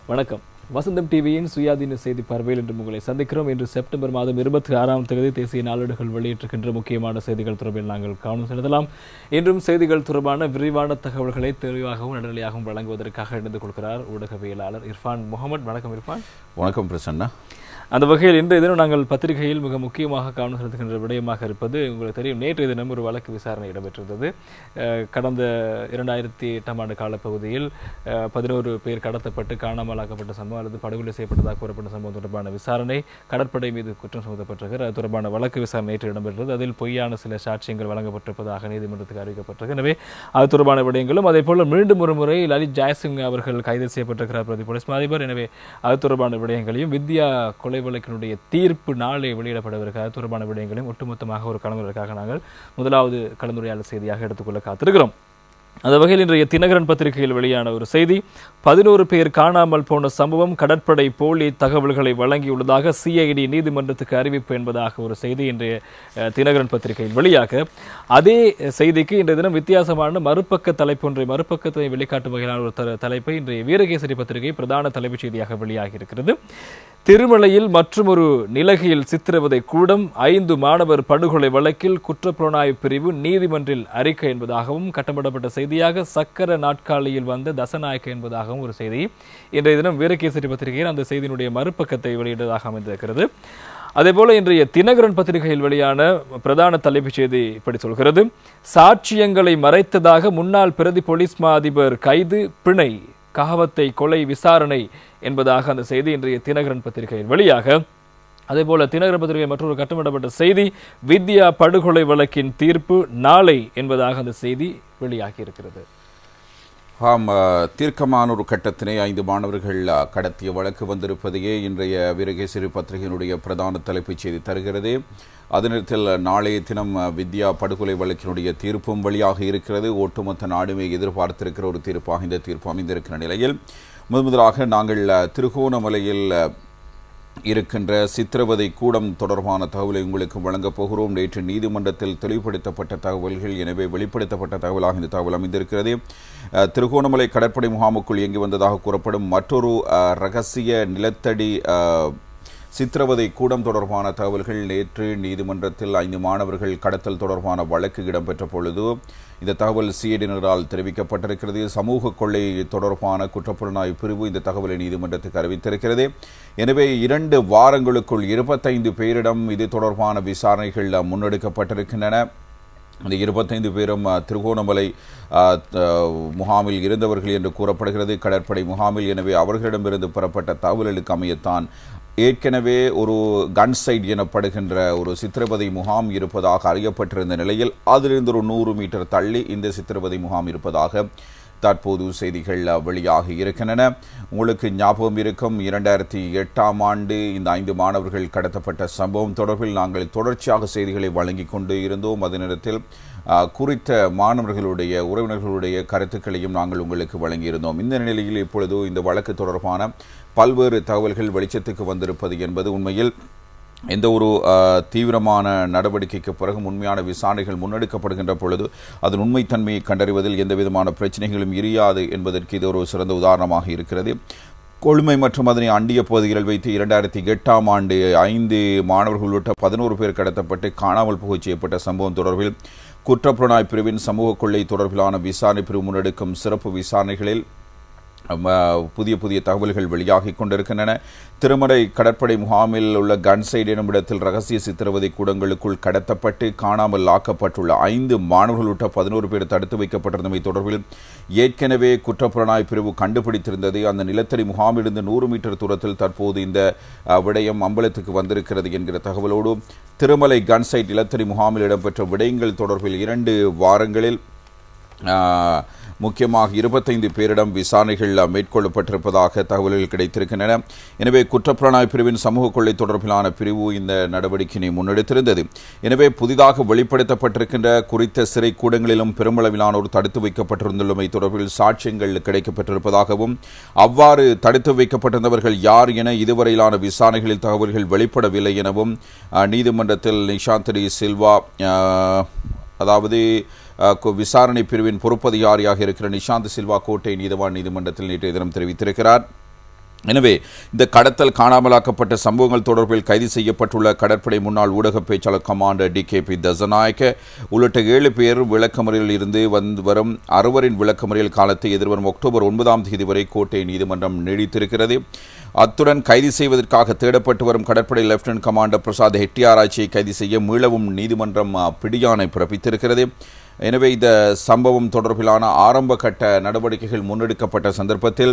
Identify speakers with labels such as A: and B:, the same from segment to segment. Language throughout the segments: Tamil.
A: வணக்கம் வசந்தம் டிவியின் சுயாதீன செய்தி பார்வையில் இன்று உங்களை சந்திக்கிறோம் இன்று செப்டம்பர் மாதம் இருபத்தி ஆறாம் தேதி தேசிய நாளேடுகள் வெளியிட்டிருக்கின்ற முக்கியமான செய்திகள் தொடர்பில் நாங்கள் கவனம் செலுத்தலாம் இன்றும் செய்திகள் தொடர்பான விரிவான தகவல்களை தெளிவாகவும் நடுநிலையாகவும் வழங்குவதற்காக இணைந்து கொள்கிறார் ஊடகவியலாளர் இர்ஃபான் முகமது வணக்கம் இர்ஃபான்
B: வணக்கம் பிரசன்னா
A: அந்த வகையில் இன்றைய தினம் நாங்கள் பத்திரிகையில் மிக முக்கியமாக கவனம் செலுத்துகின்ற விடயமாக இருப்பது உங்களுக்கு தெரியும் நேற்றைய தினம் ஒரு வழக்கு விசாரணை இடம்பெற்றிருந்தது அஹ், கடந்த இரண்டாயிரத்தி எட்டாம் ஆண்டு காலப்பகுதியில் அஹ், பதினோரு பேர் கடத்தப்பட்டு காணாமலாக்கப்பட்ட சம்பவம் அல்லது படுகொலை செய்யப்பட்டதாக கூறப்பட்ட சம்பவம் தொடர்பான விசாரணை கடற்படை மீது குற்றம் சுமத்தப்பட்டிருக்கிறது அது தொடர்பான வழக்கு விசாரணை நேற்று இடம்பெற்றது அதில் பொய்யான சில சாட்சியங்கள் வழங்கப்பட்டிருப்பதாக நீதிமன்றத்துக்கு அறிவிக்கப்பட்டிருக்கு எனவே அது தொடர்பான விடயங்களும் அதே போல மீண்டும் ஒரு முறை லலித் ஜாய்சிங் அவர்கள் கைது செய்யப்பட்டிருக்கிறார் பிரதி போலீஸ் மா அதிபர் எனவே அது தொடர்பான விடயங்களையும் வித்யா கொலை வழக்கினுடைய தீர்ப்பு நாளை வெளியிடப்படவிருக்க அது தொடர்பான விடயங்களையும் ஒட்டுமொத்தமாக ஒரு கலந்துரைக்காக நாங்கள் முதலாவது கலந்துரையாடல் செய்தியாக எடுத்துக்கொள்ள காத்திருக்கிறோம் அந்த வகையில் இன்றைய தினகரன் பத்திரிகையில் வெளியான ஒரு செய்தி பதினோரு பேர் காணாமல் போன சம்பவம் கடற்படை போலி தகவல்களை வழங்கியுள்ளதாக சிஐடி நீதிமன்றத்துக்கு அறிவிப்பு என்பதாக ஒரு செய்தி இன்றைய அஹ், தினகரன் பத்திரிகையில் வெளியாக அதே செய்திக்கு இன்றைய தினம் வித்தியாசமான மறுபக்க தலைப்பு ஒன்றை மறுபக்கத்தை வெளிக்காட்டும் வகையிலான ஒரு த- தலைப்பை இன்றைய வீரகேசரி பத்திரிகை பிரதான தலைப்புச் செய்தியாக வெளியாகி இருக்கிறது திருமலையில் மற்றுமொரு நிலகையில் சித்திரவதை கூடம் ஐந்து மாணவர் படுகொலை வழக்கில் குற்றப்புலனாய்வு பிரிவு நீதிமன்றில் அறிக்கை என்பதாகவும் கட்டமிடப்பட்ட செய்தியாக சக்கர நாட்காலியில் வந்த தசநாயக்க என்பதாகவும் ஒரு செய்தி இன்றைய தினம் வீரகேசரி பத்திரிகையில் அந்த செய்தியினுடைய மறுபக்கத்தை வெளியிட்டதாக அமைந்திருக்கிறது அதேபோல இன்றைய தினகரன் பத்திரிகையில் வெளியான பிரதான தலைப்புச் செய்தி இப்படி சொல்கிறது சாட்சியங்களை மறைத்ததாக முன்னாள் பிரதி போலீஸ் மா அதிபர் கைது பிணை கஹவத்தை கொலை விசாரணை என்பதாக அந்த செய்தி இன்றைய தினகரன் பத்திரிகையில் வெளியாக அதேபோல தினகரன் பத்திரிகை மற்றொரு கட்டமிடப்பட்ட செய்தி வித்யா படுகொலை வழக்கின் தீர்ப்பு நாளை என்பதாக அந்த செய்தி வெளியாகி இருக்கிறது
B: ஆம் அஹ், தீர்க்கமான ஒரு கட்டத்தினை ஐந்து மாணவர்கள் அஹ், கடத்திய வழக்கு வந்திருப்பதையே இன்றைய வீரகேசரி பத்திரிகையினுடைய பிரதான தலைப்புச் செய்தி தருகிறது அதே நேரத்தில் நாளைய தினம் அஹ், வித்யா படுகொலை வழக்கினுடைய தீர்ப்பும் வெளியாக இருக்கிறது ஒட்டுமொத்த நாடுமே எதிர்பார்த்திருக்கிற ஒரு தீர்ப்பாக இந்த தீர்ப்பு அமைந்திருக்கிற நிலையில் முதன் முதலாக நாங்கள் அஹ், திருகோணமலையில் அஹ், இருக்கின்ற சித்திரவதை கூடம் தொடர்பான தகவலை உங்களுக்கு வழங்கப் போகிறோம் நேற்று நீதிமன்றத்தில் தெளிவுபடுத்தப்பட்ட தகவல்கள் எனவே வெளிப்படுத்தப்பட்ட தகவலாக இந்த தகவல் அமைந்திருக்கிறது அஹ், திருகோணமலை கடற்படை முகாமுக்குள் இயங்கி வந்ததாக கூறப்படும் மற்றொரு அஹ், ரகசிய நிலத்தடி அஹ், சித்திரவதை கூடம் தொடர்பான தகவல்கள் நேற்று நீதிமன்றத்தில் ஐந்து மாணவர்கள் கடத்தல் தொடர்பான வழக்கு இடம்பெற்ற பொழுது இந்த தகவல் சிஐடியினரால் தெரிவிக்கப்பட்டிருக்கிறது சமூக கொள்ளை தொடர்பான குற்றப்புலனாய்வு பிரிவு இந்த தகவலை நீதிமன்றத்துக்கு அறிவித்திருக்கிறது எனவே இரண்டு வாரங்களுக்குள் இருபத்தைந்து பேரிடம் இது தொடர்பான விசாரணைகள் முன்னெடுக்கப்பட்டிருக்கின்றன அந்த இருபத்தைந்து பேரும் அஹ், திருகோணமலை அஹ், த- முகாமில் இருந்தவர்கள் என்று கூறப்படுகிறது கடற்படை முகாமில் எனவே அவர்களிடமிருந்து பெறப்பட்ட தகவல்களுக்கு அமையத்தான் ஏற்கனவே ஒரு கன் சைட் எனப்படுகின்ற ஒரு சித்திரவதை முகாம் இருப்பதாக அறியப்பட்டிருந்த நிலையில் அதிலிருந்து ஒரு நூறு மீட்டர் தள்ளி இந்த சித்திரவதை முகாம் இருப்பதாக தற்போது செய்திகள் அஹ், வெளியாகி இருக்கின்றன உங்களுக்கு ஞாபகம் இருக்கும் இரண்டாயிரத்தி எட்டாம் ஆண்டு இந்த ஐந்து மாணவர்கள் கடத்தப்பட்ட சம்பவம் தொடர்பில் நாங்கள் தொடர்ச்சியாக செய்திகளை வழங்கிக் கொண்டு இருந்தோம் அதே நேரத்தில் அஹ், குறித்த மாணவர்களுடைய உறவினர்களுடைய கருத்துக்களையும் நாங்கள் உங்களுக்கு வழங்கியிருந்தோம் இந்த நிலையில் இப்பொழுது இந்த வழக்கு தொடர்பான பல்வேறு தகவல்கள் வெளிச்சத்துக்கு வந்திருப்பது என்பது உண்மையில் எந்த ஒரு அஹ், தீவிரமான நடவடிக்கைக்கு பிறகு உண்மையான விசாரணைகள் முன்னெடுக்கப்படுகின்ற பொழுது அதன் உண்மைத்தன்மையை கண்டறிவதில் எந்த விதமான பிரச்சனைகளும் இரியாது என்பதற்கு இது ஒரு சிறந்த உதாரணமாக இருக்கிறது கொழுமை மற்றும் அதனை அண்டிய பகுதிகளில் வைத்து இரண்டாயிரத்தி எட்டாம் ஆண்டு ஐந்து மாணவர்கள் உள்ளிட்ட பதினோரு பேர் கடத்தப்பட்டு காணாமல் போகச் செய்யப்பட்ட சம்பவம் தொடர்பில் குற்றப்புலனாய்வு பிரிவின் சமூக கொள்ளை தொடர்பிலான விசாரணை பிரிவு முன்னெடுக்கும் சிறப்பு விசாரணைகளில் ம, புதிய புதிய தகவல்கள் வெளியாகிக் கொண்டிருக்கின்றன திருமலை கடற்படை முகாமில் உள்ள கன்சைட் எனும் இடத்தில் ரகசிய சித்திரவதை கூடங்களுக்குள் கடத்தப்பட்டு காணாமல் ஆக்கப்பட்டுள்ள ஐந்து மாணவர்கள் உட்பட பதினோரு பேர் தடுத்து வைக்கப்பட்டிருந்தமை தொடர்பில் ஏற்கனவே குற்றப்புலனாய்வு பிரிவு கண்டுபிடித்திருந்தது அந்த நிலத்தடி முகாமிலிருந்து நூறு மீட்டர் தூரத்தில் தற்போது இந்த அ, விடயம் அம்பலத்துக்கு வந்திருக்கிறது என்கிற தகவலோடு திருமலை கன்சைட் நிலத்தடி முகாமில் இடம்பெற்ற விடயங்கள் தொடர்பில் இரண்டு வாரங்களில் ஆஹ், முக்கியமாக இருபத்தைந்து பேரிடம் விசாரணைகள் மேற்கொள்ளப்பட்டிருப்பதாக தகவல்கள் கிடைத்திருக்கின்றன எனவே குற்றப்புலனாய்வு பிரிவின் சமூக கொள்ளை தொடர்பிலான பிரிவு இந்த நடவடிக்கையை முன்னெடுத்திருந்தது எனவே புதிதாக வெளிப்படுத்தப்பட்டிருக்கின்ற குறித்த சிறை கூடங்களிலும் பெருமளவிலானோர் தடுத்து வைக்கப்பட்டிருந்துள்ளமை தொடர்பில் சாட்சியங்கள் கிடைக்கப்பட்டிருப்பதாகவும் அவ்வாறு தடுத்து வைக்கப்பட்டிருந்தவர்கள் யார் என இதுவரையிலான விசாரணைகளில் தகவல்கள் வெளிப்படவில்லை எனவும் ஆஹ், நீதிமன்றத்தில் நிஷாந்தரி சில்வா ஆஹ், அதாவது அஹ், கு- விசாரணை பிரிவின் பொறுப்பதிகாரியாக இருக்கிற நிஷாந்த் சில்வா கோட்டை நீதவான் நீதிமன்றத்தில் நேற்றைய தினம் தெரிவித்திருக்கிறார் எனவே இந்த கடத்தல் காணாமலாக்கப்பட்ட சம்பவங்கள் தொடர்பில் கைது செய்யப்பட்டுள்ள கடற்படை முன்னாள் ஊடக பேச்சாளர் commander D K P Dassanayake உள்ளிட்ட ஏழு பேர் விளக்கமறியலில் இருந்து வந்து வரும் அறுவரின் விளக்கமறியல் காலத்தை எதிர்வரும் அக்டோபர் ஒன்பதாம் தேதி வரை கோட்டை நீதிமன்றம் நீடித்திருக்கிறது அத்துடன் கைது செய்வதற்காக தேடப்பட்டு வரும் கடற்படை லெப்டினன்ட் கமாண்டர் பிரசாத் ஹெட்டியாராய்ச்சியை கைது செய்ய மீளவும் நீதிமன்றம் அ, பிடியாணை பிறப்பித்திருக்கிறது எனவே இந்த சம்பவம் தொடர்பிலான ஆரம்ப கட்ட நடவடிக்கைகள் முன்னெடுக்கப்பட்ட சந்தர்ப்பத்தில்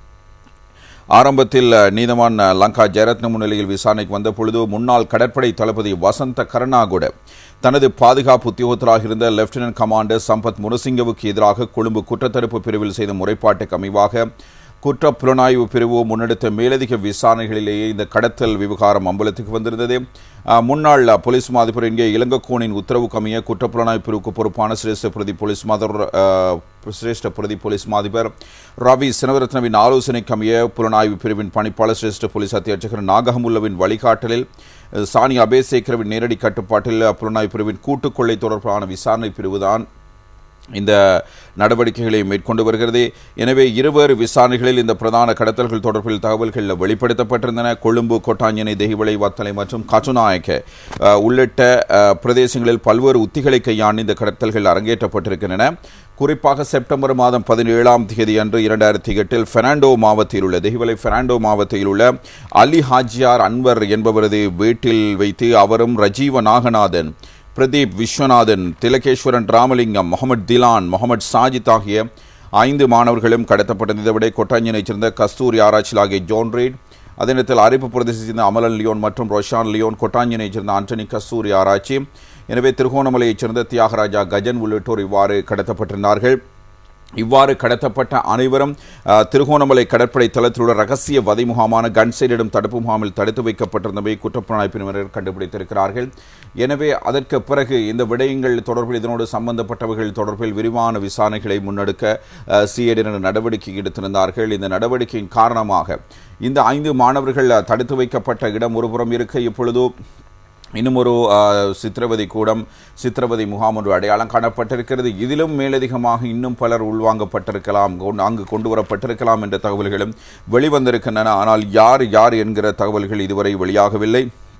B: ஆரம்பத்தில் அஹ், நீதவான் அஹ், லங்கா ஜெயரத்ன முன்னிலையில் விசாரணைக்கு வந்த பொழுது முன்னாள் கடற்படை தளபதி வசந்த கருணாகுட தனது பாதுகாப்பு உத்தியோகத்தராக இருந்த லெப்டினன்ட் கமாண்டர் சம்பத் முனசிங்கவுக்கு எதிராக கொழும்பு குற்றத்தடுப்பு பிரிவில் செய்த முறைப்பாட்டுக்கு அமைவாக குற்ற புலனாய்வு பிரிவு முன்னெடுத்த மேலதிக விசாரணைகளிலேயே இந்த கடத்தல் விவகாரம் அம்பலத்துக்கு வந்திருந்தது அஹ், முன்னாள் அஹ், போலீஸ் மாதிபர் இங்கே இளங்கோனின் உத்தரவுக்கு அமைய குற்ற புலனாய்வு பிரிவுக்கு பொறுப்பான சிரேஷ்ட பிரதி போலீஸ் மாதர் அஹ், சிரேஷ்ட பிரதி போலீஸ் மாதிபர் ரவி சினவரத்னவின் ஆலோசனைக்கு அமைய புலனாய்வு பிரிவின் பணிப்பாளர் சிரேஷ்ட போலீஸ் அத்தியட்சகர் நாகமுல்லவின் வழிகாட்டலில் அஹ், சானி அபேசேகரவின் நேரடி கட்டுப்பாட்டில் அஹ், புலனாய்வு பிரிவின் கூட்டுக்கொள்ளை தொடர்பான விசாரணை பிரிவுதான் இந்த நடவடிக்கைகளை மேற்கொண்டு வருகிறது எனவே இருவேறு விசாரணைகளில் இந்த பிரதான கடத்தல்கள் தொடர்பில் தகவல்கள் வெளிப்படுத்தப்பட்டிருந்தன கொழும்பு கொட்டாஞ்சனை தெஹிவளை வத்தலை மற்றும் கச்சுநாயக்க அஹ், உள்ளிட்ட அஹ், பிரதேசங்களில் பல்வேறு உத்திகளை கையாண்டு இந்த கடத்தல்கள் அரங்கேற்றப்பட்டிருக்கின்றன குறிப்பாக செப்டம்பர் மாதம் பதினேழாம் தேதி அன்று இரண்டாயிரத்தி எட்டில் பெர்னாண்டோ மாவட்டத்தில் உள்ள தெஹிவலை பெர்னாண்டோ மாவட்டத்தில் உள்ள அலி ஹாஜியார் அன்வர் என்பவரது வீட்டில் வைத்து அவரும் ரஜீவ நாகநாதன் பிரதீப் விஸ்வநாதன் திலகேஸ்வரன் ராமலிங்கம் முகமது திலான் முகமது சாஜித் ஆகிய ஐந்து மாணவர்களும் கடத்தப்பட்டதை விட கொட்டாஞ்சனைச் சேர்ந்த கஸ்தூரி ஆராய்ச்சியில் ஆகிய ஜோன் ரீட் அதே நேரத்தில் அரிப்பு பிரதேசத்தைச் சேர்ந்த அமலன் லியோன் மற்றும் ரொஷான் லியோன் கொட்டாஞ்சனைச் சேர்ந்த ஆண்டனி கஸ்தூரி ஆராய்ச்சி எனவே திருகோணமலையைச் சேர்ந்த தியாகராஜா கஜன் உள்ளிட்டோர் இவ்வாறு கடத்தப்பட்டிருந்தார்கள் இவ்வாறு கடத்தப்பட்ட அனைவரும் அஹ், திருகோணமலை கடற்படை தளத்தில் உள்ள ரகசிய வதை முகாமான கன்சைடிடம் தடுப்பு முகாமில் தடுத்து வைக்கப்பட்டிருந்தவை குற்றப்புலனாய்வு பிரிவினர் கண்டுபிடித்திருக்கிறார்கள் எனவே அதற்கு பிறகு இந்த விடயங்கள் தொடர்பில் இதனோடு சம்பந்தப்பட்டவர்கள் தொடர்பில் விரிவான விசாரணைகளை முன்னெடுக்க சிஐடியினர் நடவடிக்கை எடுத்திருந்தார்கள் இந்த நடவடிக்கையின் காரணமாக இந்த ஐந்து மாணவர்கள் அஹ், தடுத்து வைக்கப்பட்ட இடம் ஒருபுறம் இருக்க இப்பொழுது இன்னும் ஒரு அஹ், சித்திரவதை கூடம் சித்திரவதை முகாம் ஒன்று அடையாளம் காணப்பட்டிருக்கிறது இதிலும் மேலதிகமாக இன்னும் பலர் உள்வாங்கப்பட்டிருக்கலாம் கொண்டு- அங்கு கொண்டு வரப்பட்டிருக்கலாம் என்ற தகவல்களும் வெளிவந்திருக்கின்றன ஆனால் யார் யார் என்கிற தகவல்கள் இதுவரை வெளியாகவில்லை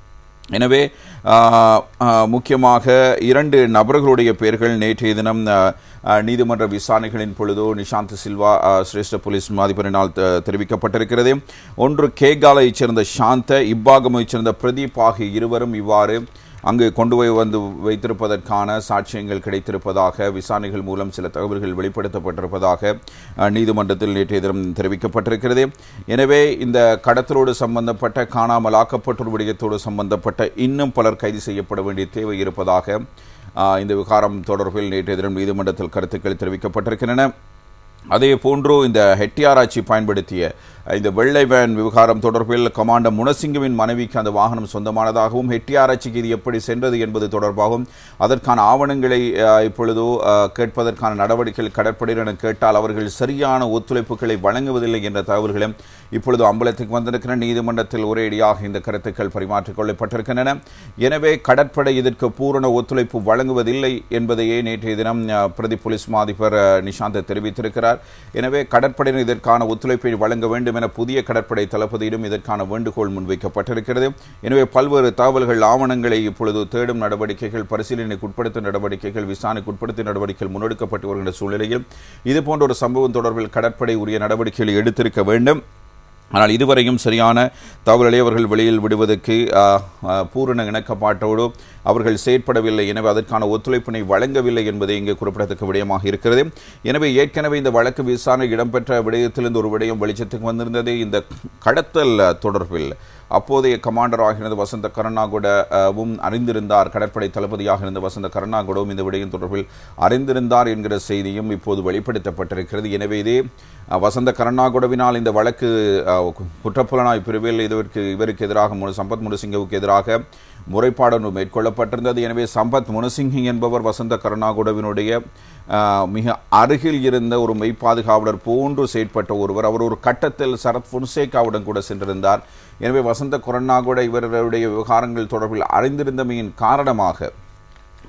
B: எனவே ஆஹ், ஆஹ், முக்கியமாக இரண்டு நபர்களுடைய பெயர்கள் நேற்றைய தினம் ஆஹ், ஆஹ், நீதிமன்ற விசாரணைகளின் பொழுது நிஷாந்த் சில்வா ஆஹ், சிரேஷ்ட போலீஸ் மாதிபரினால் தெ- தெரிவிக்கப்பட்டிருக்கிறது ஒன்று கேகாலைச் சேர்ந்த சாந்த இப்பாகமைச் சேர்ந்த பிரதீப் ஆகிய இருவரும் இவ்வாறு அங்கு கொண்டு போய் வந்து வைத்திருப்பதற்கான சாட்சியங்கள் கிடைத்திருப்பதாக விசாரணைகள் மூலம் சில தகவல்கள் வெளிப்படுத்தப்பட்டிருப்பதாக அஹ், நீதிமன்றத்தில் நேற்றைய தினம் தெரிவிக்கப்பட்டிருக்கிறது எனவே இந்த கடத்தலோடு சம்பந்தப்பட்ட காணாமல் ஆக்கப்பட்டோர் விடயத்தோடு சம்பந்தப்பட்ட இன்னும் பலர் கைது செய்யப்பட வேண்டிய தேவை இருப்பதாக அஹ், இந்த விகாரம் தொடர்பில் நேற்றைய தினம் நீதிமன்றத்தில் கருத்துக்கள் தெரிவிக்கப்பட்டிருக்கின்றன அதே போன்று இந்த ஹெட்டியாராய்ச்சி பயன்படுத்திய அஹ், இந்த வெள்ளை வேன் விவகாரம் தொடர்பில் கமாண்டர் முனசிங்கவின் மனைவிக்கு அந்த வாகனம் சொந்தமானதாகவும் ஹெட்டியாராய்ச்சிக்கு இது எப்படி சென்றது என்பது தொடர்பாகவும் அதற்கான ஆவணங்களை அஹ், இப்பொழுது அஹ், கேட்பதற்கான நடவடிக்கைகள் கடற்படையினர் கேட்டால் அவர்கள் சரியான ஒத்துழைப்புகளை வழங்குவதில்லை என்ற தகவல்களும் இப்பொழுது அம்பலத்துக்கு வந்திருக்கிற நீதிமன்றத்தில் ஒரேடியாக இந்த கருத்துக்கள் பரிமாற்றிக் கொள்ளப்பட்டிருக்கின்றன எனவே கடற்படை இதற்கு பூரண ஒத்துழைப்பு வழங்குவதில்லை என்பதையே நேற்றைய தினம் அஹ், பிரதி போலீஸ் மாதிபர் அஹ், நிஷாந்த் தெரிவித்திருக்கிறார் எனவே கடற்படையினர் இதற்கான ஒத்துழைப்பை வழங்க வேண்டும் என புதிய கடற்படை தளபதியிடம் இதற்கான வேண்டுகோள் முன்வைக்கப்பட்டிருக்கிறது எனவே பல்வேறு தகவல்கள் ஆவணங்களை இப்பொழுது தேடும் நடவடிக்கைகள் பரிசீலனைக்கு உட்படுத்தும் நடவடிக்கைகள் விசாரணைக்கு உட்படுத்தும் நடவடிக்கைகள் முன்னெடுக்கப்பட்டு வருகின்ற சூழ்நிலையில் இதுபோன்ற ஒரு சம்பவம் தொடர்பில் கடற்படை உரிய நடவடிக்கைகளை எடுத்திருக்க வேண்டும் ஆனால் இதுவரையும் சரியான தகவல்களை அவர்கள் வெளியில் விடுவதற்கு ஆஹ், ஆஹ், பூரண இணக்கப்பாட்டோடு அவர்கள் செயற்படவில்லை எனவே அதற்கான ஒத்துழைப்பினை வழங்கவில்லை என்பதை இங்கே குறிப்பிடத்தக்க விடயமாக இருக்கிறது எனவே ஏற்கனவே இந்த வழக்கு விசாரணை இடம்பெற்ற விடயத்திலிருந்து ஒரு விடயம் வெளிச்சத்துக்கு வந்திருந்தது இந்த கடத்தல் தொடர்பில் அப்போதைய கமாண்டராக இருந்த வசந்த கருணாகுடவும் அறிந்திருந்தார் கடற்படை தளபதியாக இருந்த வசந்த கருணாகுடவும் இந்த விடயம் தொடர்பில் அறிந்திருந்தார் என்கிற செய்தியும் இப்போது வெளிப்படுத்தப்பட்டிருக்கிறது எனவே இதே அஹ், வசந்த கருணாகுடவினால் இந்த வழக்கு அஹ், கு- குற்றப்புலனாய்வு பிரிவில் இதற்கு இவருக்கு எதிராக முனு- சம்பத் முனுசிங்கவுக்கு எதிராக முறைப்பாடு ஒன்று மேற்கொள்ளப்பட்டிருந்தது எனவே சம்பத் முனுசிங்கி என்பவர் வசந்த கருணாகுடவினுடைய அஹ், மிக அருகில் இருந்த ஒரு மெய்ப்பாதுகாவலர் போன்று செயற்பட்ட ஒருவர் அவர் ஒரு கட்டத்தில் சரத் பொன்சேகாவுடன் கூட சென்றிருந்தார் எனவே வசந்த கருணாகுட இவருடைய விவகாரங்கள் தொடர்பில் அறிந்திருந்தமையின் காரணமாக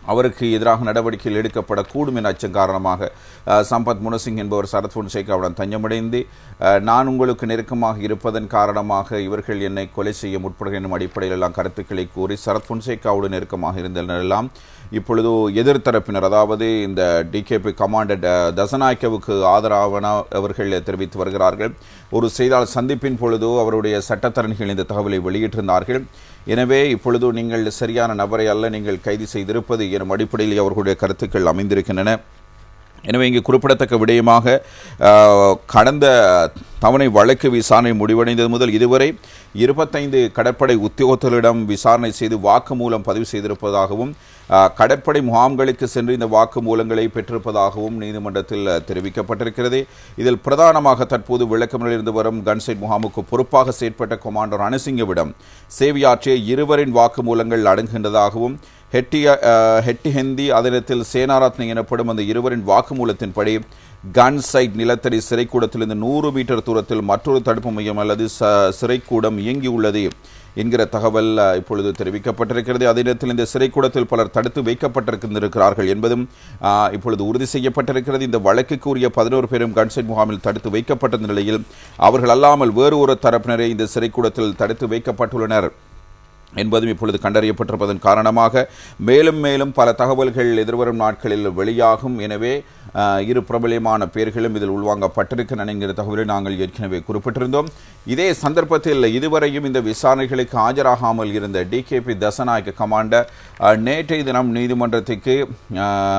B: அவருக்கு எதிராக நடவடிக்கைகள் எடுக்கப்படக்கூடும் என அச்சம் காரணமாக அஹ், சம்பத் முனசிங் என்பவர் சரத் பொன்சேகாவுடன் தஞ்சமடைந்து அஹ், நான் உங்களுக்கு நெருக்கமாக இருப்பதன் காரணமாக இவர்கள் என்னை கொலை செய்ய முற்படுகிற என்னும் அடிப்படையில் எல்லாம் கருத்துக்களை கூறி சரத் பொன்சேகாவோடு நெருக்கமாக இருந்தனர் எல்லாம் இப்பொழுது எதிர்த்தரப்பினர் அதாவது இந்த டிகேபி கமாண்டர் ட- தசநாயக்கவுக்கு ஆதரவான அவர்கள் தெரிவித்து வருகிறார்கள் ஒரு செய்தியாளர் சந்திப்பின் பொழுது அவருடைய சட்டத்தரணிகள் இந்த தகவலை வெளியிட்டிருந்தார்கள் எனவே இப்பொழுது நீங்கள் சரியான நபரை அல்ல நீங்கள் கைது செய்திருப்பது எனும் அடிப்படையில் அவர்களுடைய கருத்துக்கள் அமைந்திருக்கின்றன எனவே இங்கு குறிப்பிடத்தக்க விடயமாக ஆஹ், கடந்த தவணை வழக்கு விசாரணை முடிவடைந்தது முதல் இதுவரை இருபத்தைந்து கடற்படை உத்தியோகத்தர்களிடம் விசாரணை செய்து வாக்குமூலம் பதிவு செய்திருப்பதாகவும் ஆஹ், கடற்படை முகாம்களுக்கு சென்று இந்த வாக்குமூலங்களை பெற்றிருப்பதாகவும் நீதிமன்றத்தில் ஆஹ், தெரிவிக்கப்பட்டிருக்கிறது இதில் பிரதானமாக தற்போது விளக்கமிருந்து வரும் கன்சைட் முகாமுக்கு பொறுப்பாக செயற்பட்ட கொமாண்டர் அனுசிங்கவிடம் சேவையாற்றிய இருவரின் வாக்குமூலங்கள் அடங்குகின்றதாகவும் ஹெட்டிய அஹ், ஹெட்டி ஹெந்தி அதனத்தில் சேனாரத்ன எனப்படும் அந்த இருவரின் வாக்குமூலத்தின்படி கன் சைட் நிலத்தடி சிறைக்கூடத்திலிருந்து நூறு மீட்டர் தூரத்தில் மற்றொரு தடுப்பு மையம் அல்லது ச சிறைக்கூடம் இயங்கியுள்ளது என்கிற தகவல் அஹ், இப்பொழுது தெரிவிக்கப்பட்டிருக்கிறது அதே நேரத்தில் இந்த சிறைக்கூடத்தில் பலர் தடுத்து வைக்கப்பட்டிருக்கிறார்கள் என்பதும் அஹ், இப்பொழுது உறுதி செய்யப்பட்டிருக்கிறது இந்த வழக்குக்கு உரிய பதினோரு பேரும் கன்சைட் முகாமில் தடுத்து வைக்கப்பட்ட நிலையில் அவர்கள் அல்லாமல் வேறு ஒரு தரப்பினரே இந்த சிறைக்கூடத்தில் தடுத்து வைக்கப்பட்டுள்ளனர் என்பதும் இப்பொழுது கண்டறியப்பட்டிருப்பதன் காரணமாக மேலும் மேலும் பல தகவல்கள் எதிர்வரும் நாட்களில் வெளியாகும் எனவே அஹ், இரு பிரபலியமான பேர்களும் இதில் உள்வாங்கப்பட்டிருக்கின்றன என்கிற தகவலை நாங்கள் ஏற்கனவே குறிப்பிட்டிருந்தோம் இதே சந்தர்ப்பத்தில் இதுவரையும் இந்த விசாரணைகளுக்கு ஆஜராகாமல் இருந்த டிகேபி தசநாயக்க கமாண்டர் அஹ், நேற்றைய தினம் நீதிமன்றத்துக்கு அஹ்,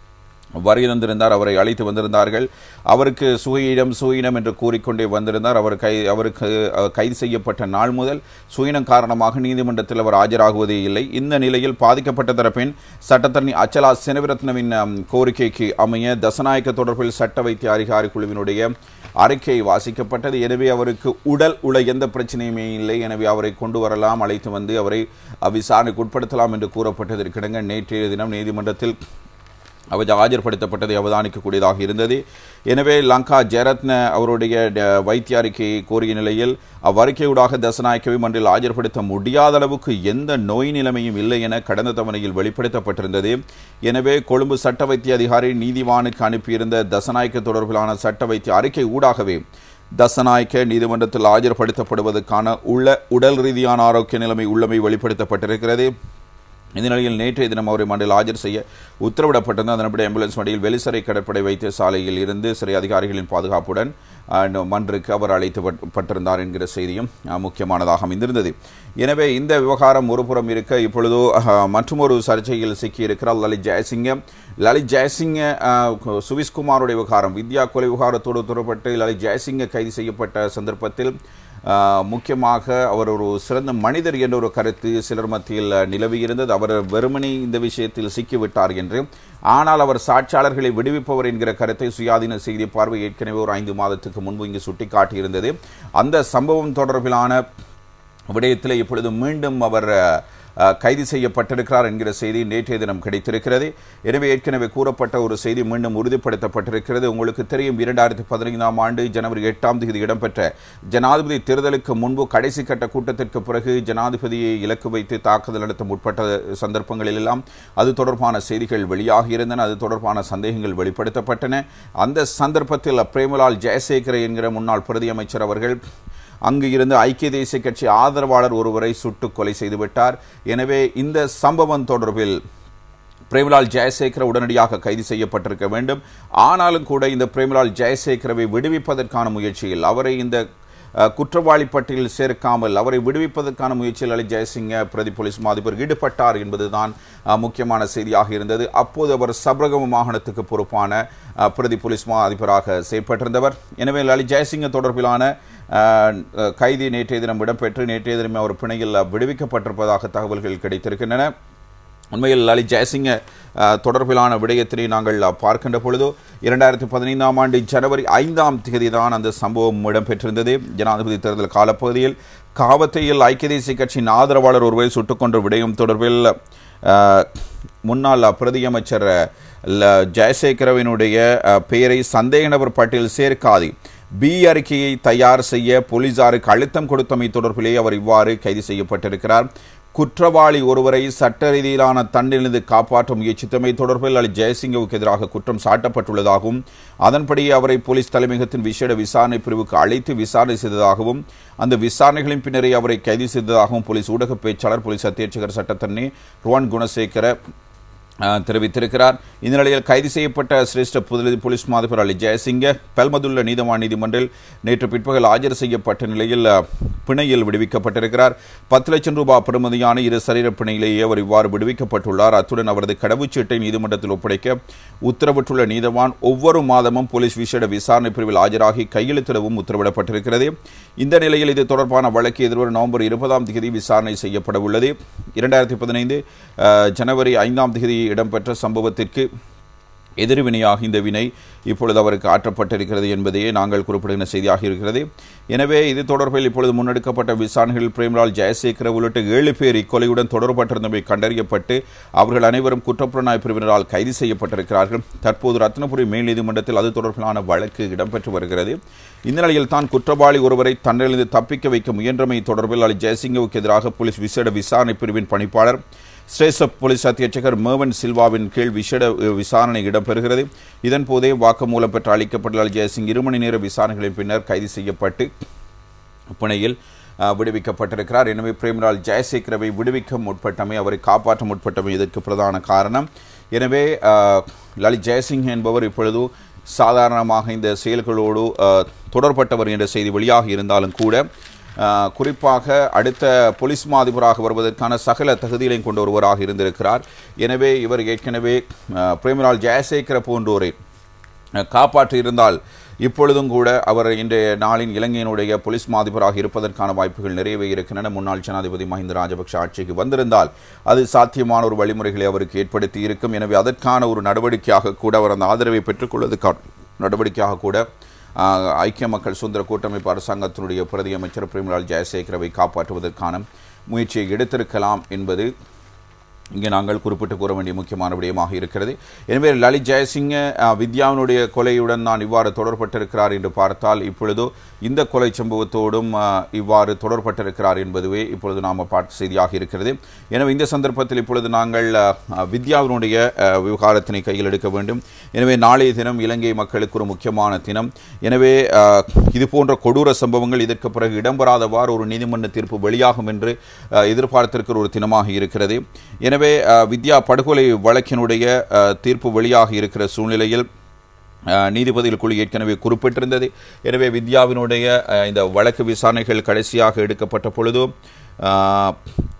B: வருகை தந்திருந்தார் அவரை அழைத்து வந்திருந்தார்கள் அவருக்கு சுயினம் சுயினம் என்று கூறிக்கொண்டே வந்திருந்தார் அவர் கை அவருக்கு அஹ், கைது செய்யப்பட்ட நாள் முதல் சுயினம் காரணமாக நீதிமன்றத்தில் அவர் ஆஜராகுவதே இல்லை இந்த நிலையில் பாதிக்கப்பட்ட தரப்பின் சட்டத்தரணி அச்சலா செனவிரத்னவின் அம், கோரிக்கைக்கு அமைய தசநாயக்க தொடர்பில் சட்ட வைத்திய அதிகாரி குழுவினுடைய அறிக்கை வாசிக்கப்பட்டது எனவே அவருக்கு உடல் உள்ள எந்த பிரச்சனையுமே இல்லை எனவே அவரை கொண்டு வரலாம் அழைத்து வந்து அவரை அஹ், விசாரணைக்கு உட்படுத்தலாம் என்று கூறப்பட்டதற்கிடங்க நேற்றைய தினம் நீதிமன்றத்தில் அவர் ஆஜர்படுத்தப்பட்டதை அவதானிக்கக்கூடியதாக இருந்தது எனவே லங்கா ஜெயரத்ன அவருடைய ட- வைத்திய அறிக்கையை கோரிய நிலையில் அவ்வறிக்கையூடாக தசநாயக்கவை மன்றில் ஆஜர்படுத்த முடியாத அளவுக்கு எந்த நோய் நிலைமையும் இல்லை என கடந்த தவணையில் வெளிப்படுத்தப்பட்டிருந்தது எனவே கொழும்பு சட்ட வைத்திய அதிகாரி நீதிவானுக்கு அனுப்பியிருந்த தசநாயக்க தொடர்பிலான சட்ட வைத்திய அறிக்கை ஊடாகவே தசநாயக்க நீதிமன்றத்தில் ஆஜர்படுத்தப்படுவதற்கான உள்ள உடல் ரீதியான ஆரோக்கிய நிலைமை உள்ளமை வெளிப்படுத்தப்பட்டிருக்கிறது இந்த நிலையில் நேற்றைய தினம் அவரை மண்டில் ஆஜர் செய்ய உத்தரவிடப்பட்டிருந்த அதன்படி ஆம்புலன்ஸ் வண்டியில் வெளிசரை கடற்படை வைத்தியசாலையில் இருந்து சிறை அதிகாரிகளின் பாதுகாப்புடன் அஹ், மன்றுக்கு அவர் அழைக்கப்பட்டிருந்தார் என்கிற செய்தியும் அஹ், முக்கியமானதாக அமைந்திருந்தது எனவே இந்த விவகாரம் ஒருபுறம் இருக்க இப்பொழுதோ அஹ், மற்றுமொரு சர்ச்சையில் சிக்கியிருக்கிறார் லலித் ஜெயசிங்க லலித் ஜெயசிங்க அஹ், சுவிஸ்குமாருடைய விவகாரம் வித்யா கொலை விவகாரத்தோடு தொடர்பட்டு லலித் ஜெயசிங்க கைது செய்யப்பட்ட சந்தர்ப்பத்தில் ஆஹ் முக்கியமாக அவர் ஒரு சிறந்த மனிதர் என்ற ஒரு கருத்து சிலர் மத்தியில் நிலவியிருந்தது அவர் வெறுமனே இந்த விஷயத்தில் சிக்கிவிட்டார் என்று ஆனால் அவர் சாட்சியாளர்களை விடுவிப்பவர் என்கிற கருத்தை சுயாதீன செய்தி பார்வை ஏற்கனவே ஒரு ஐந்து மாதத்துக்கு முன்பு இங்கு சுட்டிக்காட்டியிருந்தது அந்த சம்பவம் தொடர்பிலான விடயத்தில் இப்பொழுது மீண்டும் அவர் அஹ், கைது செய்யப்பட்டிருக்கிறார் என்கிற செய்தி நேற்றைய தினம் கிடைத்திருக்கிறது எனவே ஏற்கனவே கூறப்பட்ட ஒரு செய்தி மீண்டும் உறுதிப்படுத்தப்பட்டிருக்கிறது உங்களுக்கு தெரியும் இரண்டாயிரத்தி பதினைந்தாம் ஆண்டு ஜனவரி எட்டாம் தேதி இடம்பெற்ற ஜனாதிபதி தேர்தலுக்கு முன்பு கடைசி கட்ட கூட்டத்திற்கு பிறகு ஜனாதிபதியை இலக்கு வைத்து தாக்குதல் நடத்த முற்பட்ட சந்தர்ப்பங்களில் எல்லாம் அது தொடர்பான செய்திகள் வெளியாகி இருந்தன அது தொடர்பான சந்தேகங்கள் வெளிப்படுத்தப்பட்டன அந்த சந்தர்ப்பத்தில் பிரேமலால் ஜெயசேகர என்கிற முன்னாள் பிரதி அமைச்சர் அவர்கள் அங்கு இருந்து ஐக்கிய தேசிய கட்சி ஆதரவாளர் ஒருவரை சுட்டுக் கொலை செய்துவிட்டார் எனவே இந்த சம்பவம் தொடர்பில் பிரேமலால் ஜெயசேகர உடனடியாக கைது செய்யப்பட்டிருக்க வேண்டும் ஆனாலும் கூட இந்த பிரேமலால் ஜெயசேகரவை விடுவிப்பதற்கான முயற்சியில் அவரை இந்த அஹ், குற்றவாளி பட்டியலில் சேர்க்காமல் அவரை விடுவிப்பதற்கான முயற்சியில் அலி ஜெயசிங்க பிரதி போலீஸ் மா அதிபர் ஈடுபட்டார் என்பதுதான் அஹ், முக்கியமான செய்தியாக இருந்தது அப்போது அவர் சபரகம மாகாணத்துக்கு பொறுப்பான அஹ், பிரதி போலீஸ் மா அதிபராக செயற்பட்டிருந்தவர் எனவே லலித் ஜெயசிங்க தொடர்பிலான அஹ், அஹ், கைதி நேற்றைய தினம் இடம்பெற்று நேற்றைய தினம் அவர் பிணையில் விடுவிக்கப்பட்டிருப்பதாக தகவல்கள் கிடைத்திருக்கின்றன உண்மையில் லலித் ஜெயசிங்க அஹ், தொடர்பிலான விடயத்தினை நாங்கள் அஹ், பார்க்கின்ற பொழுது இரண்டாயிரத்தி பதினைந்தாம் ஆண்டு ஜனவரி ஐந்தாம் தேதி தான் அந்த சம்பவம் இடம்பெற்றிருந்தது ஜனாதிபதி தேர்தல் காலப்பகுதியில் காவத்தையில் ஐக்கிய தேசிய கட்சியின் ஆதரவாளர் ஒருவரை சுட்டுக் கொன்ற விடயம் தொடர்பில் அஹ், முன்னாள் பிரதியமைச்சர் ல- ஜெயசேகரவினுடைய அஹ், பெயரை சந்தேக நபர் பட்டியலில் சேர்க்காது பி அறிக்கையை தயார் செய்ய போலீசாருக்கு அழுத்தம் கொடுத்தமை தொடர்பிலே அவர் இவ்வாறு கைது செய்யப்பட்டிருக்கிறார் குற்றவாளி ஒருவரை சட்ட ரீதியிலான தண்டிலிருந்து காப்பாற்ற முயற்சித்தமை தொடர்பில் அலி ஜெயசிங்கவுக்கு எதிராக குற்றம் சாட்டப்பட்டுள்ளதாகவும் அதன்படி அவரை போலீஸ் தலைமையகத்தின் விசேட விசாரணை பிரிவுக்கு அழைத்து விசாரணை செய்ததாகவும் அந்த விசாரணைகளின் பின்னரே அவரை கைது செய்ததாகவும் போலீஸ் ஊடக பேச்சாளர் போலீஸ் அத்தியட்சகர் சட்டத்தண்ணி ருவான் குணசேகர அஹ், தெரிவித்திருக்கிறார் இந்த நிலையில் கைது செய்யப்பட்ட சிரேஷ்ட புதுதில்லி போலீஸ் மாதிபர் அலி ஜெயசிங்க பெல்மதுள்ள நீதவான் நீதிமன்றில் நேற்று பிற்பகல் ஆஜர் செய்யப்பட்ட நிலையில் அஹ், பிணையில் விடுவிக்கப்பட்டிருக்கிறார் பத்து லட்சம் ரூபாய் பெறுமதியான இரு சரீர பிணையிலேயே அவர் இவ்வாறு விடுவிக்கப்பட்டுள்ளார் அத்துடன் அவரது கடவுச்சீட்டை நீதிமன்றத்தில் ஒப்படைக்க உத்தரவிட்டுள்ள நீதவான் ஒவ்வொரு மாதமும் போலீஸ் விசேட விசாரணை பிரிவில் ஆஜராகி கையெழுத்திடவும் உத்தரவிடப்பட்டிருக்கிறது இந்த நிலையில் இது தொடர்பான வழக்கு எதிர்வரும் நவம்பர் இருபதாம் தேதி விசாரணை செய்யப்பட உள்ளது இரண்டாயிரத்தி பதினைந்து ஜனவரி ஐந்தாம் தேதி இடம்பெற்ற சம்பவத்திற்கு எதிர்வினையாக இந்த வினை இப்பொழுது அவருக்கு ஆற்றப்பட்டிருக்கிறது என்பதையே நாங்கள் குறிப்பிடுகிற செய்தியாக இருக்கிறது எனவே இது தொடர்பில் இப்பொழுது முன்னெடுக்கப்பட்ட விசாரணைகளில் பிரேம்லால் ஜெயசேகர உள்ளிட்ட ஏழு பேர் இக்கொலையுடன் தொடர்பட்டிருந்தமை கண்டறியப்பட்டு அவர்கள் அனைவரும் குற்றப்புலனாய்வு பிரிவினரால் கைது செய்யப்பட்டிருக்கிறார்கள் தற்போது ரத்னபுரி மேல் நீதிமன்றத்தில் அது தொடர்பிலான வழக்கு இடம்பெற்று வருகிறது இந்த நிலையில் தான் குற்றவாளி ஒருவரை தண்டனிலிருந்து தப்பிக்க வைக்க முயன்றமை தொடர்பில் அலி ஜெயசிங்கவுக்கு எதிராக போலீஸ் விசேட விசாரணை பிரிவின் பணிப்பாளர் சிரேஷ்ட போலீஸ் அத்தியட்சகர் மேவன் சில்வாவின் கீழ் விசேட அஹ், விசாரணை இடம்பெறுகிறது இதன் போதே வாக்குமூலம் பெற்று அளிக்கப்பட்ட அலி ஜெயசிங் இரு மணி நேர விசாரணைகளின் பின்னர் கைது செய்யப்பட்டு பிணையில் அஹ், விடுவிக்கப்பட்டிருக்கிறார் எனவே பிரேமலால் ஜெயசேகரவை விடுவிக்க முற்பட்டமை அவரை காப்பாற்ற முற்பட்டமை இதற்கு பிரதான காரணம் எனவே அஹ், லலித் ஜெயசிங் என்பவர் இப்பொழுது சாதாரணமாக இந்த செயல்களோடு அஹ், தொடர்பட்டவர் என்ற செய்தி வெளியாக இருந்தாலும் கூட அஹ், குறிப்பாக அடுத்த போலீஸ் மாதிபராக வருவதற்கான சகல தகுதிகளையும் கொண்ட ஒருவராக இருந்திருக்கிறார் எனவே இவர் ஏற்கனவே அஹ், பிரேமலால் ஜெயசேகர போன்றோரை அஹ், காப்பாற்றியிருந்தால் இப்பொழுதும் கூட அவர் இன்றைய நாளின் இலங்கையினுடைய போலீஸ் மாதிபராக இருப்பதற்கான வாய்ப்புகள் நிறையவே இருக்கின்றன முன்னாள் ஜனாதிபதி மஹிந்த ராஜபக்ஷ ஆட்சிக்கு வந்திருந்தால் அது சாத்தியமான ஒரு வழிமுறைகளை அவருக்கு ஏற்படுத்தி இருக்கும் எனவே அதற்கான ஒரு நடவடிக்கையாக கூட அவர் அந்த ஆதரவை பெற்றுக்கொள்வதற்கான நடவடிக்கையாக கூட ஆஹ், ஐக்கிய மக்கள் சுதந்திர கூட்டமைப்பு அரசாங்கத்தினுடைய பிரதி அமைச்சர் பிரேமலால் ஜெயசேகரவை காப்பாற்றுவதற்கான முயற்சியை எடுத்திருக்கலாம் என்பது இங்கே நாங்கள் குறிப்பிட்டு கூற வேண்டிய முக்கியமான விடயமாக இருக்கிறது எனவே லலித் ஜெயசிங்க அஹ், வித்யாவினுடைய கொலையுடன் நான் இவ்வாறு தொடர்பட்டிருக்கிறார் என்று பார்த்தால் இப்பொழுது இந்த கொலை சம்பவத்தோடும் அஹ், இவ்வாறு தொடர்பட்டிருக்கிறார் என்பதுவே இப்பொழுது நாம் பார்த்த செய்தியாக இருக்கிறது எனவே இந்த சந்தர்ப்பத்தில் இப்பொழுது நாங்கள் அஹ், அஹ், வித்யாவினுடைய அஹ், விவகாரத்தினை கையில் எடுக்க வேண்டும் எனவே நாளைய தினம் இலங்கை மக்களுக்கு ஒரு முக்கியமான தினம் எனவே அஹ், இது போன்ற கொடூர சம்பவங்கள் இதற்கு பிறகு இடம்பெறாதவாறு ஒரு நீதிமன்ற தீர்ப்பு வெளியாகும் என்று அஹ், எதிர்பார்த்திருக்கிற ஒரு தினமாக இருக்கிறது எனவே அஹ், வித்யா படுகொலை வழக்கினுடைய அஹ், தீர்ப்பு வெளியாக இருக்கிற சூழ்நிலையில் அஹ், நீதிபதிகள் குழு ஏற்கனவே குறிப்பிட்டிருந்தது எனவே வித்யாவினுடைய அஹ், இந்த வழக்கு விசாரணைகள் கடைசியாக எடுக்கப்பட்ட பொழுது அஹ்,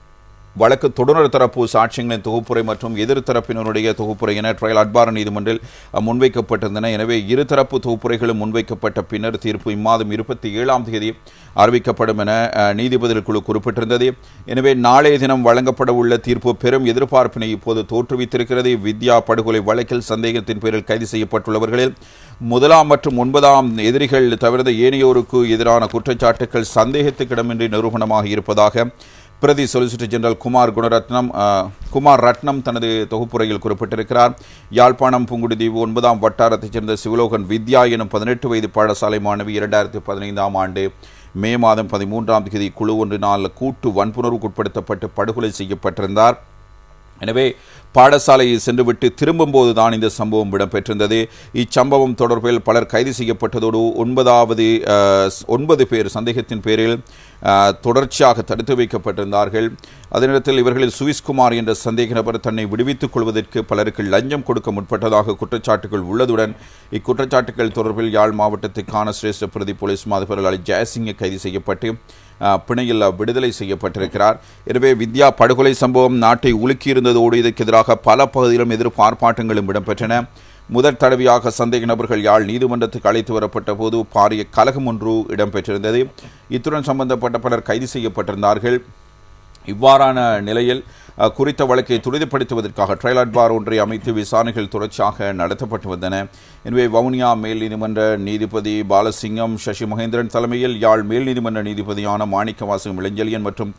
B: வழக்கு தொடுநர் தரப்பு சாட்சியங்களின் தொகுப்புரை மற்றும் எதிர் தரப்பினருடைய தொகுப்புரை என ட்ரையல் அட்பார நீதிமன்றில் அஹ், முன்வைக்கப்பட்டிருந்தன எனவே இருதரப்பு தொகுப்புரைகளும் முன்வைக்கப்பட்ட பின்னர் தீர்ப்பு இம்மாதம் இருபத்தி ஏழாம் தேதி அறிவிக்கப்படும் என அஹ், நீதிபதிகள் குழு குறிப்பிட்டிருந்தது எனவே நாளைய தினம் வழங்கப்பட உள்ள தீர்ப்பு பெரும் எதிர்பார்ப்பினை இப்போது தோற்றுவித்திருக்கிறது வித்யா படுகொலை வழக்கில் சந்தேகத்தின் பேரில் கைது செய்யப்பட்டுள்ளவர்களில் முதலாம் மற்றும் ஒன்பதாம் எதிரிகள் தவிர்த்த ஏனையோருக்கு எதிரான குற்றச்சாட்டுகள் சந்தேகத்துக்கிடமின்றி நிரூபணமாக இருப்பதாக பிரதி சொலிசிட்டர் ஜெனரல் குமார் குணரத்னம் அஹ், குமார் ரத்னம் தனது தொகுப்புரையில் குறிப்பிட்டிருக்கிறார் யாழ்ப்பாணம் புங்குடுதீவு ஒன்பதாம் வட்டாரத்தைச் சேர்ந்த சிவலோகன் வித்யா எனும் பதினெட்டு வயது பாடசாலை மாணவி இரண்டாயிரத்தி பதினைந்தாம் ஆண்டு மே மாதம் பதிமூன்றாம் தேதி குழு ஒன்றினால் கூட்டு வன்புணர்வுக்குட்படுத்தப்பட்டு படுகொலை செய்யப்பட்டிருந்தார் எனவே பாடசாலையை சென்றுவிட்டு திரும்பும்போது தான் இந்த சம்பவம் இடம்பெற்றிருந்தது இச்சம்பவம் தொடர்பில் பலர் கைது செய்யப்பட்டதோடு ஒன்பதாவது அஹ், ஒன்பது பேர் சந்தேகத்தின் பேரில் அஹ், தொடர்ச்சியாக தடுத்து வைக்கப்பட்டிருந்தார்கள் அதே நேரத்தில் இவர்களில் சுவிஸ்குமார் என்ற சந்தேக நபர் தன்னை விடுவித்துக் கொள்வதற்கு பலருக்கு லஞ்சம் கொடுக்க முற்பட்டதாக குற்றச்சாட்டுகள் உள்ளதுடன் இக்குற்றச்சாட்டுகள் தொடர்பில் யாழ் மாவட்டத்துக்கான சிரேஷ்ட பிரதி போலீஸ் மாதிபர் அலி ஜெயசிங்க கைது செய்யப்பட்டு அஹ், பிணையில் விடுதலை செய்யப்பட்டிருக்கிறார் எனவே வித்யா படுகொலை சம்பவம் நாட்டை உலுக்கியிருந்ததோடு இதற்கு எதிராக பல பகுதியிலும் எதிர்ப்பு ஆர்ப்பாட்டங்களும் இடம்பெற்றன முதற் தடவையாக சந்தேக நபர்கள் யாழ் நீதிமன்றத்துக்கு அழைத்து வரப்பட்ட போது பாரிய கலகம் ஒன்று இடம்பெற்றிருந்தது இத்துடன் சம்பந்தப்பட்ட பலர் கைது செய்யப்பட்டிருந்தார்கள் இவ்வாறான நிலையில் அஹ், குறித்த வழக்கை துரிதப்படுத்துவதற்காக ட்ரையல் அட்பார் ஒன்றை அமைத்து விசாரணைகள் தொடர்ச்சியாக நடத்தப்பட்டு வந்தன எனவே வவுனியா மேல் நீதிமன்ற நீதிபதி பாலசிங்கம் சசி மகேந்திரன் தலைமையில் யாழ் மேல் நீதிமன்ற நீதிபதியான மாணிக்க வாசகம் இளஞ்செழியன் மற்றும்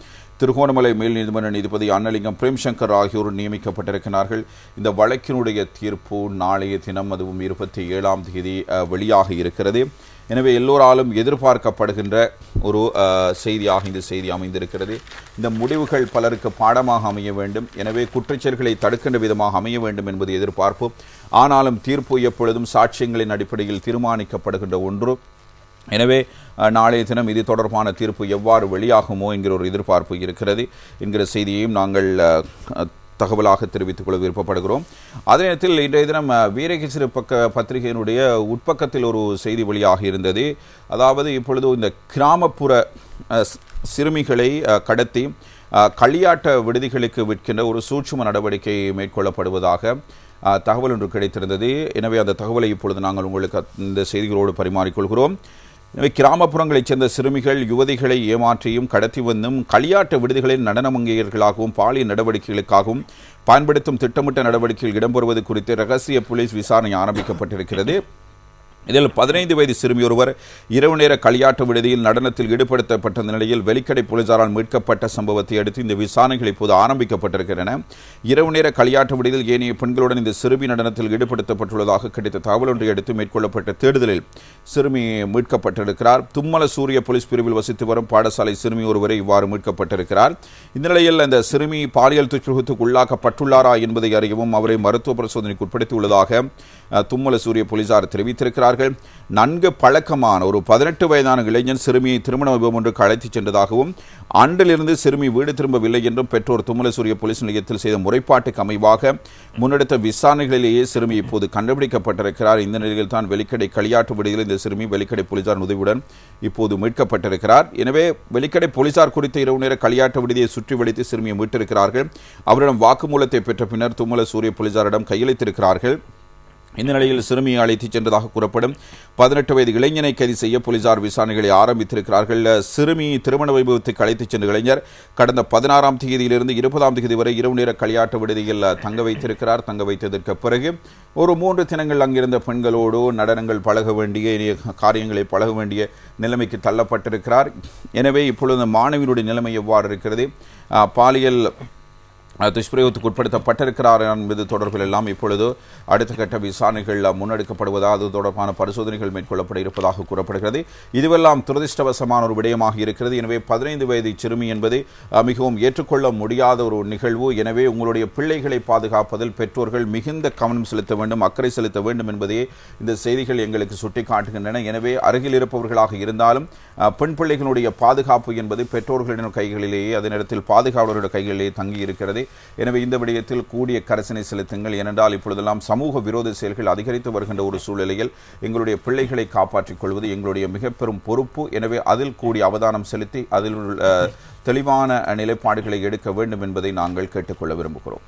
B: திருகோணமலை மேல் நீதிமன்ற நீதிபதி அன்னலிங்கம் பிரேம்சங்கர் ஆகியோர் நியமிக்கப்பட்டிருக்கிறார்கள் இந்த வழக்கினுடைய தீர்ப்பு நாளைய தினம் அதுவும் இருபத்தி ஏழாம் தேதி அஹ், வெளியாக இருக்கிறது எனவே எல்லோராலும் எதிர்பார்க்கப்படுகின்ற ஒரு அஹ், செய்தியாக இந்த செய்தி அமைந்திருக்கிறது இந்த முடிவுகள் பலருக்கு பாடமாக அமைய வேண்டும் எனவே குற்றச்செயல்களை தடுக்கின்ற விதமாக அமைய வேண்டும் என்பது எதிர்பார்ப்பு ஆனாலும் தீர்ப்பு எப்பொழுதும் சாட்சியங்களின் அடிப்படையில் தீர்மானிக்கப்படுகின்ற ஒன்று எனவே அஹ், நாளைய தினம் இது தொடர்பான தீர்ப்பு எவ்வாறு வெளியாகுமோ என்கிற ஒரு எதிர்பார்ப்பு இருக்கிறது என்கிற செய்தியையும் நாங்கள் அஹ், அஹ், தகவலாக தெரிவித்துக் கொள்ள விருப்பப்படுகிறோம் அதே நேரத்தில் இன்றைய தினம் அஹ், வீரகேசரி பக்க பத்திரிகையினுடைய உட்பக்கத்தில் ஒரு செய்தி வெளியாக இருந்தது அதாவது இப்பொழுது இந்த கிராமப்புற அஹ், சி- சிறுமிகளை அஹ், கடத்தி அஹ், களியாட்ட விடுதிகளுக்கு விற்கின்ற ஒரு சூட்சும நடவடிக்கை மேற்கொள்ளப்படுவதாக அஹ், தகவல் ஒன்று கிடைத்திருந்தது எனவே அந்த தகவலை இப்பொழுது நாங்கள் உங்களுக்கு இந்த செய்திகளோடு பரிமாறிக்கொள்கிறோம் எனவே கிராமப்புறங்களைச் சேர்ந்த சிறுமிகள் யுவதிகளை ஏமாற்றியும் கடத்தி வந்தும் களியாட்ட விடுதிகளில் நடனமங்கையர்களாகவும் பாலியல் நடவடிக்கைகளுக்காகவும் பயன்படுத்தும் திட்டமிட்ட நடவடிக்கைகள் இடம்பெறுவது குறித்து ரகசிய போலீஸ் விசாரணை ஆரம்பிக்கப்பட்டிருக்கிறது இதில் பதினைந்து வயது சிறுமி ஒருவர் இரவு நேர களியாட்டு விடுதியில் நடனத்தில் ஈடுபடுத்தப்பட்ட நிலையில் வெலிக்கடை போலீசாரால் மீட்கப்பட்ட சம்பவத்தை அடுத்து இந்த விசாரணைகள் இப்போது ஆரம்பிக்கப்பட்டிருக்கின்றன இரவு நேர களியாட்டு விடுதியில் ஏனைய பெண்களுடன் இந்த சிறுமி நடனத்தில் ஈடுபடுத்தப்பட்டுள்ளதாக கிடைத்த தகவல் ஒன்றை அடுத்து மேற்கொள்ளப்பட்ட தேடுதலில் சிறுமி மீட்கப்பட்டிருக்கிறார் தும்மல சூரிய போலீஸ் பிரிவில் வசித்து வரும் பாடசாலை சிறுமி ஒருவரை இவ்வாறு மீட்கப்பட்டிருக்கிறார் இந்த நிலையில் அந்த சிறுமி பாலியல் துஷ்பிரயோகத்துக்கு உள்ளாக்கப்பட்டுள்ளாரா என்பதை அறியவும் அவரை மருத்துவ பரிசோதனைக்கு உட்படுத்தியுள்ளதாக அஹ், தும்மல சூரிய போலீசார் தெரிவித்திருக்கிறார்கள் நன்கு பழக்கமான ஒரு பதினெட்டு வயதான இளைஞன் சிறுமியை திருமண வைபவம் ஒன்றுக்கு அழைத்துச் சென்றதாகவும் அன்றிலிருந்து சிறுமி வீடு திரும்பவில்லை என்றும் பெற்றோர் தும்மல சூரிய போலீஸ் நிலையத்தில் செய்த முறைப்பாட்டுக்கு அமைவாக முன்னெடுத்த விசாரணைகளிலேயே சிறுமி இப்போது கண்டுபிடிக்கப்பட்டிருக்கிறார் இந்த நிலையில் தான் வெலிக்கடை களியாட்டு விடுதியில் இந்த சிறுமி வெலிக்கடை போலீசார் உதவியுடன் இப்போது மீட்கப்பட்டிருக்கிறார் எனவே வெலிக்கடை போலீசார் குறித்த இரவு நேர களியாட்டு விடுதியை சுற்றி வளைத்து சிறுமியை மீட்டிருக்கிறார்கள் அவரிடம் வாக்குமூலத்தை பெற்ற பின்னர் தும்மல சூரிய போலீசாரிடம் கையளித்திருக்கிறார்கள் இந்த நிலையில் சிறுமியை அழைத்துச் சென்றதாக கூறப்படும் பதினெட்டு வயது இளைஞனை கைது செய்ய போலீசார் விசாரணைகளை ஆரம்பித்திருக்கிறார்கள் சிறுமி திருமண வைபவத்துக்கு அழைத்துச் சென்ற இளைஞர் கடந்த பதினாறாம் தேதியிலிருந்து இருபதாம் தேதி வரை இரவு நேர களியாட்டு விடுதியில் தங்க வைத்திருக்கிறார் தங்க வைத்ததற்கு பிறகு ஒரு மூன்று தினங்கள் அங்கிருந்த பெண்களோடு நடனங்கள் பழக வேண்டிய இனிய காரியங்களை பழக வேண்டிய நிலைமைக்கு தள்ளப்பட்டிருக்கிறார் எனவே இப்பொழுது அந்த மாணவியினுடைய நிலைமை எவ்வாறு இருக்கிறது ஆஹ், பாலியல் அஹ், துஷ்பிரயோகத்துக்கு உட்படுத்தப்பட்டிருக்கிறார் என்பது தொடர்பில் எல்லாம் இப்பொழுது அடுத்த கட்ட விசாரணைகள் அஹ், முன்னெடுக்கப்படுவதா அது தொடர்பான பரிசோதனைகள் மேற்கொள்ளப்பட இருப்பதாக கூறப்படுகிறது இதுவெல்லாம் துரதிர்ஷ்டவசமான ஒரு விடயமாக இருக்கிறது எனவே பதினைந்து வயது சிறுமி என்பது அஹ், மிகவும் ஏற்றுக்கொள்ள முடியாத ஒரு நிகழ்வு எனவே உங்களுடைய பிள்ளைகளை பாதுகாப்பதில் பெற்றோர்கள் மிகுந்த கவனம் செலுத்த வேண்டும் அக்கறை செலுத்த வேண்டும் என்பதே இந்த செய்திகள் எங்களுக்கு சுட்டிக்காட்டுகின்றன எனவே அருகில் இருப்பவர்களாக இருந்தாலும் அஹ், பெண் பிள்ளைகளுடைய பாதுகாப்பு என்பது பெற்றோர்களின் கைகளிலேயே அதே நேரத்தில் பாதுகாவலருடைய கைகளிலேயே தங்கி இருக்கிறது எனவே இந்த விடயத்தில் கூடிய கரசனை செலுத்துங்கள் ஏனென்றால் இப்பொழுதெல்லாம் சமூக விரோத செயல்கள் அதிகரித்து வருகின்ற ஒரு சூழ்நிலையில் எங்களுடைய பிள்ளைகளை காப்பாற்றிக் கொள்வது எங்களுடைய மிக பெரும் பொறுப்பு எனவே அதில் கூடிய அவதானம் செலுத்தி அதில் உள்ள, அஹ், தெளிவான நிலைப்பாடுகளை எடுக்க வேண்டும் என்பதை நாங்கள் கேட்டுக்கொள்ள விரும்புகிறோம்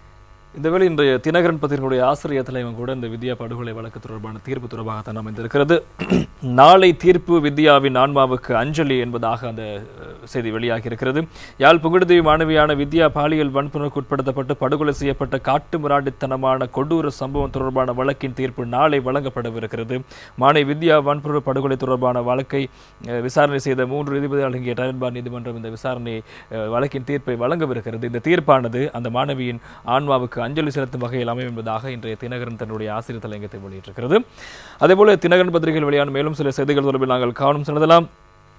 A: இந்த வேளை இன்றைய தினகரன் பத்திரிகையுடைய ஆசிரியர் தலைவன் கூட இந்த வித்யா படுகொலை வழக்கு தொடர்பான தீர்ப்பு தொடர்பாகத்தான் அமைந்திருக்கிறது நாளை தீர்ப்பு வித்யாவின் ஆன்மாவுக்கு அஞ்சலி என்பதாக அந்த அஹ், செய்தி வெளியாகி இருக்கிறது யாழ் புகழ்தேவி மாணவியான வித்யா பாலியல் வன்புணருக்கு உட்படுத்தப்பட்டு படுகொலை செய்யப்பட்ட காட்டு மிராண்டித்தனமான கொடூர சம்பவம் தொடர்பான வழக்கின் தீர்ப்பு நாளை வழங்கப்படவிருக்கிறது மாணவி வித்யா வன்புணர் படுகொலை தொடர்பான வழக்கை அஹ், விசாரணை செய்த மூன்று நீதிபதிகள் அடங்கிய டயர்பார் நீதிமன்றம் இந்த விசாரணை அஹ், வழக்கின் தீர்ப்பை வழங்கவிருக்கிறது இந்த தீர்ப்பானது அந்த மாணவியின் ஆன்மாவுக்கு அஞ்சலி செலுத்தும் வகையில் அமையும் என்பதாக இன்றைய தினகரன் தன்னுடைய ஆசிரியர் தலையங்கத்தை வெளியிட்டிருக்கிறது அதேபோல தினகரன் பத்திரிகையில் வெளியான மேலும் சில செய்திகள் தொடர்பில் நாங்கள் கவனம் செலுத்தலாம்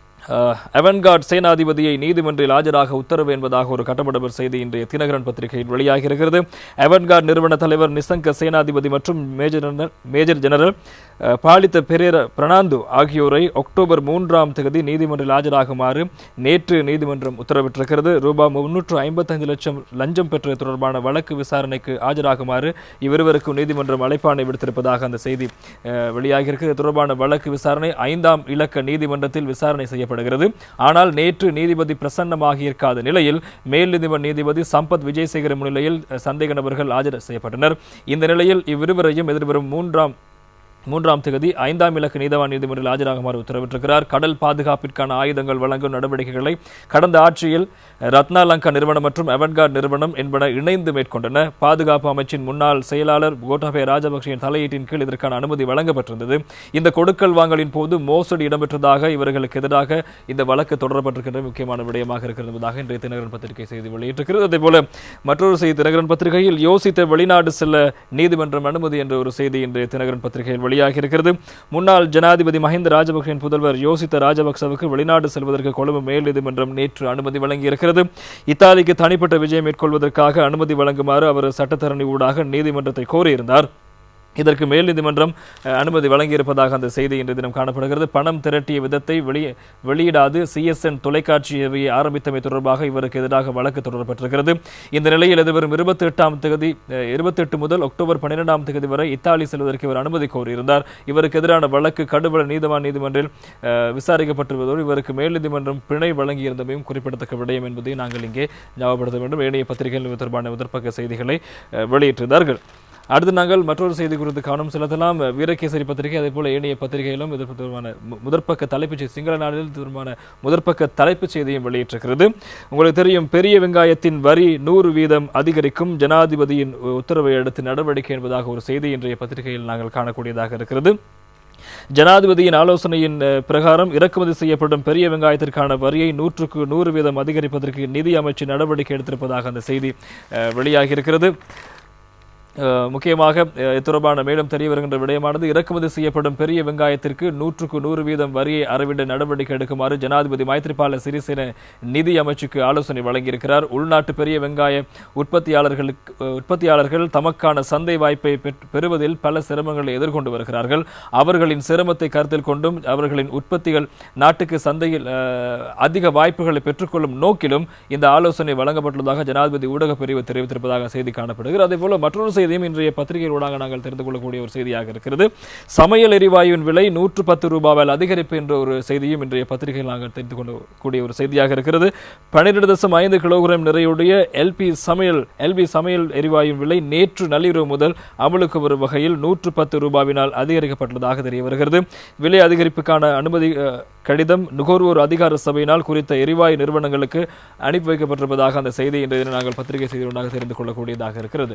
A: அவன்கார்ட் சேனாதிபதியை நீதிமன்றில் ஆஜராக உத்தரவு என்பதாக ஒரு கட்டமடபர் செய்தி இன்றைய தினகரன் பத்திரிகையில் வெளியாகி இருக்கிறது அவன்கார்ட் நிறுவன தலைவர் நிசங்க சேனாதிபதி மற்றும் மேஜர் ஜெனரல் மேஜர் ஜெனரல் அஹ், பாலித்த பெரேர பிரணாந்து ஆகியோரை அக்டோபர் மூன்றாம் தேதி நீதிமன்றில் ஆஜராகுமாறு நேற்று நீதிமன்றம் உத்தரவிட்டிருக்கிறது ரூபாய் முன்னூற்று ஐம்பத்தைந்து லட்சம் லஞ்சம் பெற்ற தொடர்பான வழக்கு விசாரணைக்கு ஆஜராகுமாறு இவ்விருவருக்கும் நீதிமன்றம் அழைப்பாணை விடுத்திருப்பதாக அந்த செய்தி அஹ், வெளியாகியிருக்கு இது தொடர்பான வழக்கு விசாரணை ஐந்தாம் இலக்க நீதிமன்றத்தில் விசாரணை செய்யப்படுகிறது ஆனால் நேற்று நீதிபதி பிரசன்னமாகி இருக்காத நிலையில் மேல் நீதிமன்ற நீதிபதி சம்பத் விஜயசேகர முன்னிலையில் அஹ், சந்தேக நபர்கள் ஆஜர் செய்யப்பட்டனர் இந்த நிலையில் இவ்விருவரையும் எதிர்வரும் மூன்றாம் மூன்றாம் தேதி ஐந்தாம் இலக்கு நீதவான் நீதிமன்றில் ஆஜராகுமாறு உத்தரவிட்டிருக்கிறார் கடல் பாதுகாப்பிற்கான ஆயுதங்கள் வழங்கும் நடவடிக்கைகளை கடந்த ஆட்சியில் ரத்னா லங்கா நிறுவனம் மற்றும் அவன்கார்ட் நிறுவனம் என்பன இணைந்து மேற்கொண்டன பாதுகாப்பு அமைச்சின் முன்னாள் செயலாளர் கோட்டாபய ராஜபக்சேயின் தலையீட்டின் கீழ் இதற்கான அனுமதி வழங்கப்பட்டிருந்தது இந்த கொடுக்கல் வாங்கலின் போது மோசடி இடம்பெற்றதாக இவர்களுக்கு எதிராக இந்த வழக்கு தொடரப்பட்டிருக்கின்ற முக்கியமான விடயமாக இருக்கிறது என்பதாக இன்றைய தினகரன் பத்திரிகை செய்தி வெளியிட்டிருக்கிறது அதேபோல மற்றொரு செய்தி தினகரன் பத்திரிகையில் யோசித்த வெளிநாடு செல்ல நீதிமன்றம் அனுமதி என்ற ஒரு செய்தி இன்றைய தினகரன் பத்திரிகையில் வெளியாகி இருக்கிறது முன்னாள் ஜனாதிபதி மஹிந்த ராஜபக்சேவின் புதல்வர் யோசித்த ராஜபக்சவுக்கு வெளிநாடு செல்வதற்கு கொழும்பு மேல் நீதிமன்றம் நேற்று அனுமதி வழங்கியிருக்கிறது இத்தாலிக்கு தனிப்பட்ட விஜயம் மேற்கொள்வதற்காக அனுமதி வழங்குமாறு அவர் சட்டத்தரணி ஊடாக நீதிமன்றத்தை கோரியிருந்தார் இதற்கு மேல் நீதிமன்றம் அஹ், அனுமதி வழங்கியிருப்பதாக அந்த செய்தி இன்றைய தினம் காணப்படுகிறது பணம் திரட்டிய விதத்தை வெளியே வெளியிடாது சிஎஸ்என் தொலைக்காட்சியை ஆரம்பித்தமை தொடர்பாக இவருக்கு எதிராக வழக்கு தொடரப்பட்டிருக்கிறது இந்த நிலையில் எதிர்வரும் இருபத்தி எட்டாம் தேதி இருபத்தி எட்டு முதல் அக்டோபர் பன்னிரெண்டாம் தேதி வரை இத்தாலி செல்வதற்கு இவர் அனுமதி கோரியிருந்தார் இவருக்கு எதிரான வழக்கு கடுவல நீதிவான் நீதிமன்றில் அஹ், விசாரிக்கப்பட்டிருப்பதோடு இவருக்கு மேல் நீதிமன்றம் பிணை வழங்கியிருந்தமையும் குறிப்பிடத்தக்க விடயம் என்பதை நாங்கள் இங்கே ஞாபகப்படுத்த வேண்டும் ஏனைய பத்திரிகைகள் இது தொடர்பான முதற்பக்க செய்திகளை அஹ், வெளியிட்டிருந்தார்கள் அடுத்து நாங்கள் மற்றொரு செய்தி குறித்து கவனம் செலுத்தலாம் வீரகேசரி பத்திரிகை அதே போல ஏனைய பத்திரிகைகளும் இது தொடர்பான மு- முதற்பக்க தலைப்புச் செய்தி சிங்கள நாளில் இது தொடர்பான முதற்பக்க தலைப்புச் செய்தியும் வெளியிட்டிருக்கிறது உங்களுக்கு தெரியும் பெரிய வெங்காயத்தின் வரி நூறு வீதம் அதிகரிக்கும் ஜனாதிபதியின் உத்தரவை அடுத்து நடவடிக்கை என்பதாக ஒரு செய்தி இன்றைய பத்திரிகையில் நாங்கள் காணக்கூடியதாக இருக்கிறது ஜனாதிபதியின் ஆலோசனையின் அஹ், பிரகாரம் இறக்குமதி செய்யப்படும் பெரிய வெங்காயத்திற்கான வரியை நூற்றுக்கு நூறு வீதம் அதிகரிப்பதற்கு நிதி அமைச்சு நடவடிக்கை எடுத்திருப்பதாக அந்த செய்தி அஹ், வெளியாகியிருக்கிறது அஹ், முக்கியமாக அஹ், இது தொடர்பான மேலும் தெரிய வருகின்ற விடயமானது இறக்குமதி செய்யப்படும் பெரிய வெங்காயத்திற்கு நூற்றுக்கு நூறு வீதம் வரியை அறவிட நடவடிக்கை எடுக்குமாறு ஜனாதிபதி மைத்ரிபால சிறிசேன நிதி அமைச்சுக்கு ஆலோசனை வழங்கியிருக்கிறார் உள்நாட்டு பெரிய வெங்காய உற்பத்தியாளர்களுக்கு அஹ், உற்பத்தியாளர்கள் தமக்கான சந்தை வாய்ப்பை பெற்- பெறுவதில் பல சிரமங்களை எதிர்கொண்டு வருகிறார்கள் அவர்களின் சிரமத்தை கருத்தில் கொண்டும் அவர்களின் உற்பத்திகள் நாட்டுக்கு சந்தையில் அஹ், அதிக வாய்ப்புகளை பெற்றுக்கொள்ளும் நோக்கிலும் இந்த ஆலோசனை வழங்கப்பட்டுள்ளதாக ஜனாதிபதி ஊடகப் பிரிவு தெரிவித்திருப்பதாக செய்தி காணப்படுகிறது அதே போல மற்றொரு செய்தியும் இன்றைய பத்திரிகையூடாக நாங்கள் தெரிந்து கொள்ளக்கூடிய ஒரு செய்தியாக இருக்கிறது சமையல் எரிவாயுவின் விலை நூற்று பத்து ரூபாயால் அதிகரிப்பு என்ற ஒரு செய்தியும் இன்றைய பத்திரிகையில் நாங்கள் தெரிந்து கொள்ளக்கூடிய ஒரு செய்தியாக இருக்கிறது பன்னிரண்டு தசம் ஐந்து கிலோகிராம் நிறையுடைய எல்பி சமையல் எல்பி சமையல் எரிவாயுவின் விலை நேற்று நள்ளிரவு முதல் அமலுக்கு வரும் வகையில் நூற்று பத்து ரூபாவினால் அதிகரிக்கப்பட்டுள்ளதாக தெரிய வருகிறது விலை அதிகரிப்புக்கான அனுமதி அஹ், கடிதம் நுகர்வோர் அதிகார சபையினால் குறித்த எரிவாயு நிறுவனங்களுக்கு அனுப்பி வைக்கப்பட்டிருப்பதாக அந்த செய்தி இன்றைய தினம் நாங்கள் பத்திரிகை செய்தியுடன் தெரிந்து கொள்ளக்கூடியதாக இருக்கிறது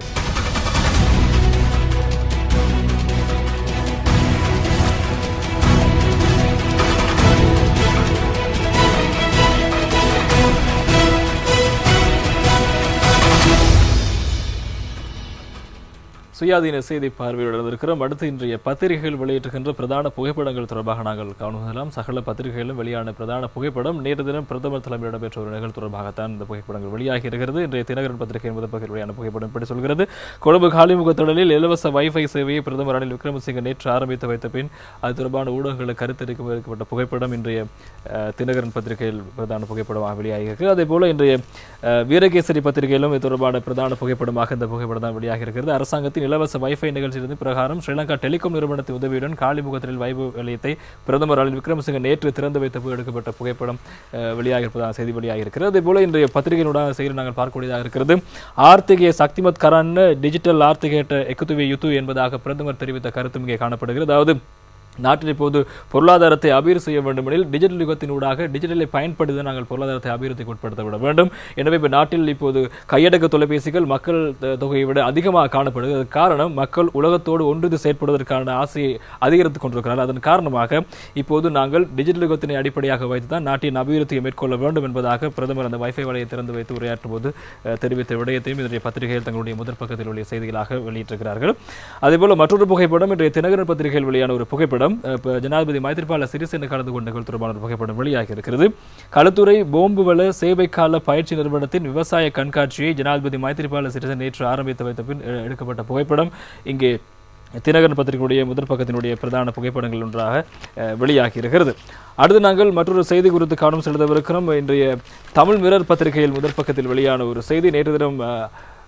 A: சுயாதீன செய்தி பார்வையுடன் இருக்கிறோம் அடுத்து இன்றைய பத்திரிகைகள் வெளியிட்டிருக்கின்ற பிரதான புகைப்படங்கள் தொடர்பாக நாங்கள் கவனிக்கலாம் சகல பத்திரிகைகளிலும் வெளியான பிரதான புகைப்படம் நேற்று தினம் பிரதமர் தலைமையில் இடம்பெற்ற ஒரு நிகழ்வு தொடர்பாகத்தான் இந்த புகைப்படங்கள் வெளியாகி இருக்கிறது இன்றைய தினகரன் பத்திரிகை முதல் பகுதியில் வெளியான புகைப்படம் இப்படி சொல்கிறது கொழும்பு காலிமுக தொடரில் இலவச வைஃபை சேவையை பிரதமர் ரணில் விக்ரமசிங்க நேற்று ஆரம்பித்து வைத்த பின் அது தொடர்பான ஊடகங்களுக்கு கருத்தரிக்க வைக்கப்பட்ட புகைப்படம் இன்றைய அஹ், தினகரன் பத்திரிகையில் பிரதான புகைப்படமாக வெளியாகி இருக்கிறது அதே போல இன்றைய அஹ், வீரகேசரி பத்திரிகையிலும் இது தொடர்பான பிரதான புகைப்படமாக இந்த புகைப்படம் தான் வெளியாகி இருக்கிறது அரசாங்கத்தின் இலவச வைஃபை நிகழ்ச்சியிலிருந்து பிரகாரம் ஸ்ரீலங்கா டெலிகாம் நிறுவனத்தின் உதவியுடன் காலிமுகத்தில் வைபவ நிலையத்தை பிரதமர் ரணில் விக்ரமசிங்க நேற்று திறந்து வைத்த போது எடுக்கப்பட்ட புகைப்படம் அஹ், வெளியாகியிருப்பதாக செய்தி வெளியாகி இருக்கிறது அதே போல இன்றைய பத்திரிகையினுடைய செய்தி நாங்கள் பார்க்கக்கூடியதாக இருக்கிறது ஆர்த்திகே சக்திமத் கரான் டிஜிட்டல் ஆர்த்திகேட்ட எக்குத்துவே யுத்து என்பதாக பிரதமர் தெரிவித்த கருத்தும் இங்கே காணப்படுகிறது அதாவது நாட்டில் இப்போது பொருளாதாரத்தை அபிவிருத்தி செய்ய வேண்டுமெனில் டிஜிட்டல் யுகத்தினூடாக டிஜிட்டலை பயன்படுத்தி நாங்கள் பொருளாதாரத்தை அபிவிருத்திக்கு உட்படுத்த விட வேண்டும் எனவே இப்போ நாட்டில் இப்போது கையடக்க தொலைபேசிகள் மக்கள் த- தொகையை விட அதிகமாக காணப்படுகிறது அதற்கு காரணம் மக்கள் உலகத்தோடு ஒன்றித்து செயற்படுவதற்கான ஆசையை அதிகரித்துக் கொண்டிருக்கிறார்கள் அதன் காரணமாக இப்போது நாங்கள் டிஜிட்டல் யுகத்தினை அடிப்படையாக வைத்து தான் நாட்டின் அபிவிருத்தியை மேற்கொள்ள வேண்டும் என்பதாக பிரதமர் அந்த வைஃபை வலையை திறந்து வைத்து உரையாற்றும் போது அஹ், தெரிவித்த விடயத்தையும் இதனுடைய பத்திரிகையில் தங்களுடைய முதற் பக்கத்தில் உள்ள செய்திகளாக வெளியிட்டிருக்கிறார்கள் அதேபோல மற்றொரு புகைப்படம் இன்றைய தினகரன் பத்திரிகையில் வெளியான ஒரு புகைப்படம் அஹ், இப்ப ஜனாதிபதி மைத்திரிபால சிறிசேன கலந்து கொண்ட நிகழ்வு தொடர்பான ஒரு புகைப்படம் வெளியாகி இருக்கிறது களுத்துறை போம்புவள சேவைக்கால பயிற்சி நிறுவனத்தின் விவசாய கண்காட்சியை ஜனாதிபதி மைத்திரிபால சிறிசேன நேற்று ஆரம்பித்து வைத்த பின் அஹ், எடுக்கப்பட்ட புகைப்படம் இங்கே தினகரன் பத்திரிகையுடைய முதற் பக்கத்தினுடைய பிரதான புகைப்படங்கள் ஒன்றாக அஹ், வெளியாகி இருக்கிறது அடுத்து நாங்கள் மற்றொரு செய்தி குறித்து கவனம் செலுத்தவிருக்கிறோம் இன்றைய தமிழ் மிரர் பத்திரிகையில் முதற் பக்கத்தில் வெளியான ஒரு செய்தி நேற்று தினம் அஹ்,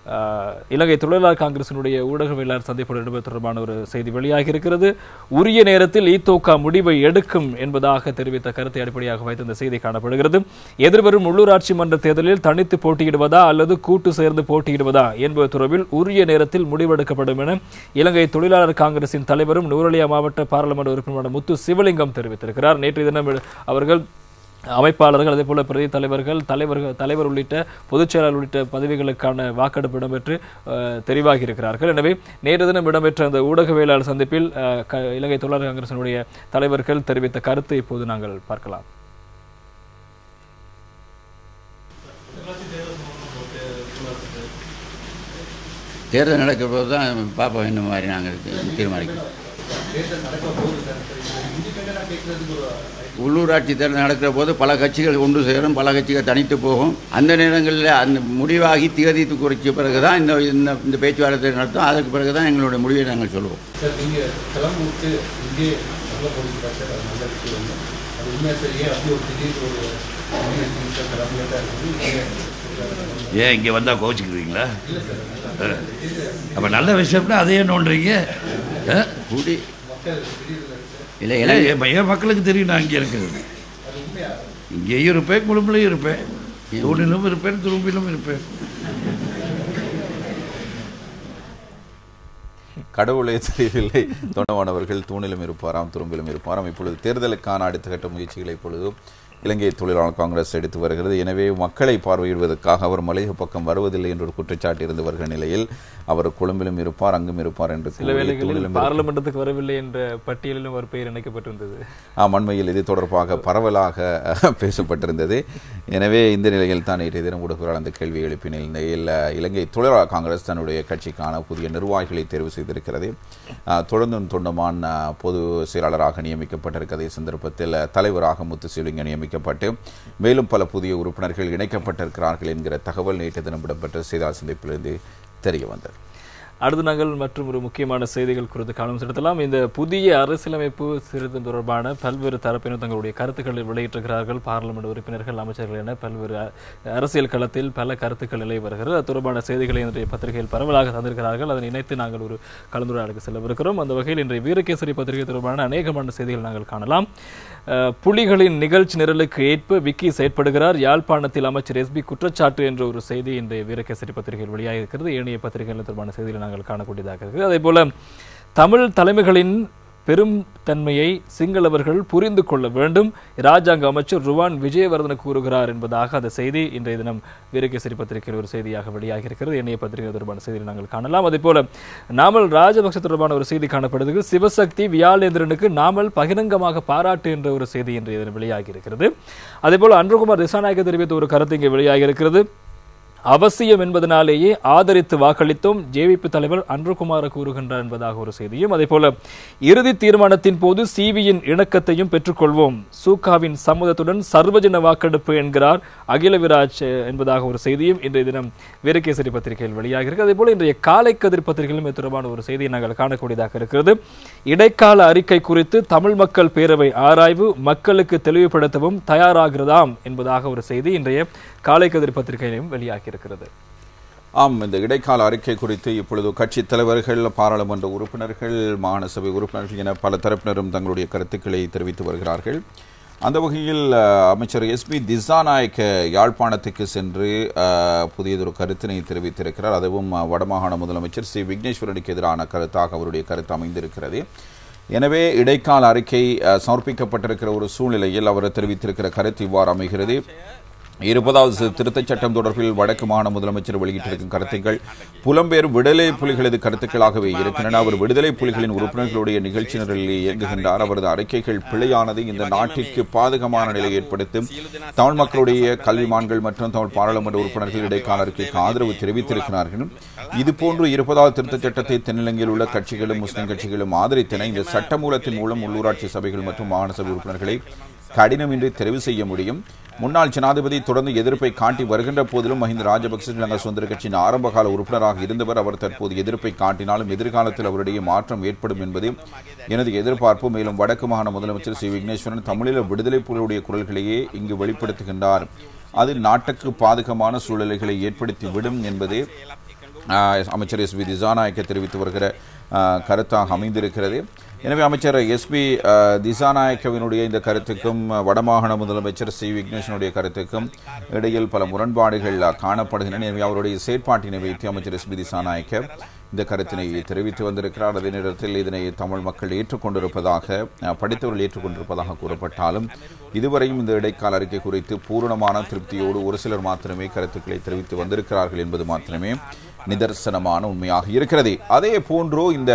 A: அஹ், இலங்கை தொழிலாளர் காங்கிரசினுடைய ஊடகவியலாளர் சந்திப்பு இடம்பெற்ற தொடர்பான ஒரு செய்தி வெளியாகி இருக்கிறது உரிய நேரத்தில் ஈத்தோகா முடிவை எடுக்கும் என்பதாக தெரிவித்த கருத்தை அடிப்படையாக வைத்து இந்த செய்தி காணப்படுகிறது எதிர்வரும் உள்ளூராட்சி மன்ற தேர்தலில் தனித்து போட்டியிடுவதா அல்லது கூட்டு சேர்ந்து போட்டியிடுவதா என்பது தொடர்பில் உரிய நேரத்தில் முடிவெடுக்கப்படும் என இலங்கை தொழிலாளர் காங்கிரசின் தலைவரும் நூரலியா மாவட்ட பாராளுமன்ற உறுப்பினரான முத்து சிவலிங்கம் தெரிவித்திருக்கிறார் நேற்றைய தினம் அவர்கள் அமைப்பாளர்கள் அதே போல பிரதி தலைவர்கள் தலைவர்கள் தலைவர் உள்ளிட்ட பொதுச் செயலாளர் உள்ளிட்ட பதவிகளுக்கான வாக்கெடுப்பு இடம்பெற்று அஹ், தெரிவாகி இருக்கிறார்கள் எனவே நேற்று தினம் இடம்பெற்ற அந்த ஊடகவியலாளர் சந்திப்பில் அஹ், க- இலங்கை தொழிலாளர் காங்கிரசினுடைய தலைவர்கள் தெரிவித்த கருத்தை இப்போது நாங்கள் பார்க்கலாம்
C: தேர்தல் நடக்கிற போது தான் பார்ப்போம் இந்த மாதிரி நாங்கள் தீர்மானிக்கிறோம் உள்ளூராட்சி தேர்தல் நடக்கிற போது பல கட்சிகள் ஒன்று சேரும் பல கட்சிகள் தனித்து போகும் அந்த நேரங்களில் அந்த முடிவாகி தேதி குறித்த பிறகு தான் இந்த இந்த இந்த பேச்சுவார்த்தை நடத்தும் அதற்கு பிறகு தான் எங்களுடைய முடிவை நாங்கள் சொல்லுவோம்
D: சார் நீங்கள் கிளம்பு விட்டு இங்கே நல்ல போலீஸ் சார் அது நல்ல விஷயம் ஒன்று அது உண்மையாக சரியே அப்படி ஒரு திடீர் ஒரு முடிவு எடுத்தீங்க சார் கிளம்பியாக இருக்குது
E: ஏன் இங்கே வந்தால் கோச்சிக்கிறீங்களா அப்போ நல்ல விஷயம்னா அதையே நோண்டுறீங்க ஆ?
C: கூடி இல்லை
E: ஏன்,
C: இலங்கை
E: என் என் மக்களுக்கு தெரியும் நான் இங்கே இருக்கிறது இங்கேயும் இருப்பேன் குடும்பலையும் இருப்பேன் தூணிலும் இருப்பேன் துரும்பிலும் இருப்பேன்
B: கடவுளே தெரியவில்லை தொண்டமானவர்கள் தூணிலும் இருப்பாராம் துரும்பிலும் இருப்பாராம் இப்பொழுது தேர்தலுக்கான அடுத்த கட்ட முயற்சிகளை இப்பொழுது இலங்கை தொழிலாளர் காங்கிரஸ் எடுத்து வருகிறது எனவே மக்களை பார்வையிடுவதற்காக அவர் மலைய பக்கம் வருவதில்லை என்ற ஒரு குற்றச்சாட்டு இருந்து வருகிற நிலையில் அவர் கொழும்பிலும் இருப்பார் அங்கும் இருப்பார் என்று
A: சில
B: கூறி
A: வேளைகளில்
B: தூணிலும் இருப்பார்.
A: பாராளுமன்றத்துக்கு வரவில்லை என்ற பட்டியலிலும் அவர் பெயர் இணைக்கப்பட்டிருந்தது
B: ஆம் அண்மையில் இது தொடர்பாக பரவலாக அஹ், பேசப்பட்டிருந்தது எனவே இந்த நிலையில் தான் நேற்றைய தினம் ஊடகங்கள் அந்த கேள்வி எழுப்பின நிலையில் அஹ், இலங்கை தொழிலாளர் காங்கிரஸ் தன்னுடைய கட்சிக்கான புதிய நிர்வாகிகளை தேர்வு செய்திருக்கிறது அஹ், தொடர்ந்தும் தொண்டமான் அஹ், பொது செயலாளராக நியமிக்கப்பட்டிருக்கிற சந்தர்ப்பத்தில் அஹ், தலைவராக முத்துசிலிங்க நியமிக்கப்பட்டு மேலும் பல புதிய உறுப்பினர்கள் இணைக்கப்பட்டிருக்கிறார்கள் என்கிற தகவல் நேற்று தினம் இடம்பெற்ற செய்தியாளர் சந்திப்பிலிருந்து தெரிய வந்தது
A: அடுத்து நாங்கள் மற்றும் ஒரு முக்கியமான செய்திகள் குறித்து கவனம் செலுத்தலாம் இந்த புதிய அரசியலமைப்பு திருத்தம் தொடர்பான பல்வேறு தரப்பினர் தங்களுடைய கருத்துக்களை வெளியிட்டிருக்கிறார்கள் பாராளுமன்ற உறுப்பினர்கள் அமைச்சர்கள் என பல்வேறு அ- அரசியல் களத்தில் பல கருத்துக்கள் நிலை வருகிறது அது தொடர்பான செய்திகளை இன்றைய பத்திரிகையில் பரவலாக தந்திருக்கிறார்கள் அதனை இணைத்து நாங்கள் ஒரு கலந்துரையாடலுக்கு செல்லவிருக்கிறோம் அந்த வகையில் இன்றைய வீரகேசரி பத்திரிகை தொடர்பான அநேகமான செய்திகள் நாங்கள் காணலாம் அஹ், புலிகளின் நிகழ்ச்சி நிரலுக்கு ஏற்ப விக்கி செயற்படுகிறார் யாழ்ப்பாணத்தில் அமைச்சர் எஸ்பி குற்றச்சாட்டு என்ற ஒரு செய்தி இன்றைய வீரகேசரி பத்திரிகையில் வெளியாக இருக்கிறது ஏனைய பத்திரிகைகள் தொடர்பான செய்திகளை நாங்கள் காணக்கூடியதாக இருக்கிறது அதே போல தமிழ் தலைமைகளின் பெரும் தன்மையை சிங்களவர்கள் புரிந்து கொள்ள வேண்டும் ராஜாங்க அமைச்சர் ருவான் விஜயவர்தன கூறுகிறார் என்பதாக அந்த செய்தி இன்றைய தினம் வீரகேசரி பத்திரிகையில் ஒரு செய்தியாக வெளியாகி இருக்கிறது இணைய பத்திரிகை தொடர்பான செய்தியை நாங்கள் காணலாம் அதே போல நாமல் ராஜபக்ச தொடர்பான ஒரு செய்தி காணப்படுகிறது சிவசக்தி வியாழேந்திரனுக்கு நாமல் பகிரங்கமாக பாராட்டு என்ற ஒரு செய்தி இன்றைய தினம் வெளியாகி இருக்கிறது அதே போல அன்றுகுமார் திசாநாயக தெரிவித்த ஒரு கருத்து இங்கே வெளியாகி இருக்கிறது அவசியம் என்பதனாலேயே ஆதரித்து வாக்களித்தோம் ஜேவிபி தலைவர் அன்றுகுமார கூறுகின்றார் என்பதாக ஒரு செய்தியும் அதே போல இறுதி தீர்மானத்தின் போது சிவியின் இணக்கத்தையும் பெற்றுக்கொள்வோம் சூகாவின் சம்மதத்துடன் சர்வஜன வாக்கெடுப்பு என்கிறார் அகில விராஜ் என்பதாக ஒரு செய்தியும் இன்றைய தினம் வீரகேசரி பத்திரிகையில் வெளியாகிறது அதே போல இன்றைய காலை கதிர் பத்திரிகையிலும் இது தொடர்பான ஒரு செய்தியை நாங்கள் காணக்கூடியதாக இருக்கிறது இடைக்கால அறிக்கை குறித்து தமிழ் மக்கள் பேரவை ஆராய்வு மக்களுக்கு தெளிவுபடுத்தவும் தயாராகிறதாம் என்பதாக ஒரு செய்தி இன்றைய காலை கதிர் பத்திரிகையிலும் வெளியாகி இருக்கிறது
B: ஆம் இந்த இடைக்கால அறிக்கை குறித்து இப்பொழுது கட்சித் தலைவர்கள் பாராளுமன்ற உறுப்பினர்கள் மாகாண சபை உறுப்பினர்கள் என பல தரப்பினரும் தங்களுடைய கருத்துக்களை தெரிவித்து வருகிறார்கள் அந்த வகையில் அஹ், அமைச்சர் எஸ்பி திசாநாயக்க யாழ்ப்பாணத்துக்கு சென்று அஹ், புதியதொரு கருத்தினை தெரிவித்திருக்கிறார் அதுவும் அஹ், வடமாகாண முதலமைச்சர் சி விக்னேஸ்வரனுக்கு எதிரான கருத்தாக அவருடைய கருத்து அமைந்திருக்கிறது எனவே இடைக்கால அறிக்கை அஹ், சமர்ப்பிக்கப்பட்டிருக்கிற ஒரு சூழ்நிலையில் அவர் தெரிவித்திருக்கிற கருத்து இவ்வாறு அமைகிறது இருபதாவது திருத்தச் சட்டம் தொடர்பில் வடக்கு மாகாண முதலமைச்சர் வெளியிட்டிருக்கும் கருத்துக்கள் புலம்பெயர் விடுதலை புலிகளது கருத்துக்களாகவே இருக்கின்றன அவர் விடுதலை புலிகளின் உறுப்பினர்களுடைய நிகழ்ச்சி நிரலில் இயங்குகின்றார் அவரது அறிக்கைகள் பிழையானது இந்த நாட்டிற்கு பாதகமான நிலை ஏற்படுத்தும் தமிழ் மக்களுடைய கல்விமான்கள் மற்றும் தமிழ் பாராளுமன்ற உறுப்பினர்கள் இடைக்கால அறிக்கைக்கு ஆதரவு தெரிவித்திருக்கிறார்கள் இதுபோன்று இருபதாவது திருத்தச் சட்டத்தை தென்னிலங்கையில் உள்ள கட்சிகளும் முஸ்லிம் கட்சிகளும் ஆதரித்தன இந்த சட்டமூலத்தின் மூலம் உள்ளூராட்சி சபைகள் மற்றும் மாகாண சபை உறுப்பினர்களை கடினமின்றி தெரிவு செய்ய முடியும் முன்னாள் ஜனாதிபதி தொடர்ந்து எதிர்ப்பை காட்டி வருகின்ற போதிலும் மஹிந்த ராஜபக்ச ஸ்ரீலங்கா சுதந்திர கட்சியின் ஆரம்பகால உறுப்பினராக இருந்தவர் அவர் தற்போது எதிர்ப்பை காட்டினாலும் எதிர்காலத்தில் அவருடைய மாற்றம் ஏற்படும் என்பது எனது எதிர்பார்ப்பு மேலும் வடக்கு மாகாண முதலமைச்சர் சி விக்னேஸ்வரன் தமிழீழ விடுதலை புலிகளுடைய குரல்களையே இங்கு வெளிப்படுத்துகின்றார் அது நாட்டுக்கு பாதகமான சூழ்நிலைகளை ஏற்படுத்தி விடும் என்பது ஆஹ், அமைச்சர் எஸ் பி திசாநாயக்க தெரிவித்து வருகிற ஆஹ், கருத்தாக அமைந்திருக்கிறது எனவே அமைச்சர் எஸ்பி திசாநாயக்கவினுடைய இந்த கருத்துக்கும் ஆஹ், வடமாகாண முதலமைச்சர் சி விக்னேஷனுடைய கருத்துக்கும் இடையில் பல முரண்பாடுகள் ஆஹ், காணப்படுகின்றன எனவே அவருடைய செயற்பாட்டினை வைத்து அமைச்சர் எஸ் பி திசாநாயக்க இந்த கருத்தினை தெரிவித்து வந்திருக்கிறார் அதே நேரத்தில் இதனை தமிழ் மக்கள் ஏற்றுக்கொண்டிருப்பதாக ஆஹ், படித்தவர்கள் ஏற்றுக்கொண்டிருப்பதாக கூறப்பட்டாலும் இதுவரையும் இந்த இடைக்கால அறிக்கை குறித்து பூரணமான திருப்தியோடு ஒரு சிலர் மாத்திரமே கருத்துக்களை தெரிவித்து வந்திருக்கிறார்கள் என்பது மாத்திரமே நிதர்சனமான உண்மையாக இருக்கிறது அதே போன்று இந்த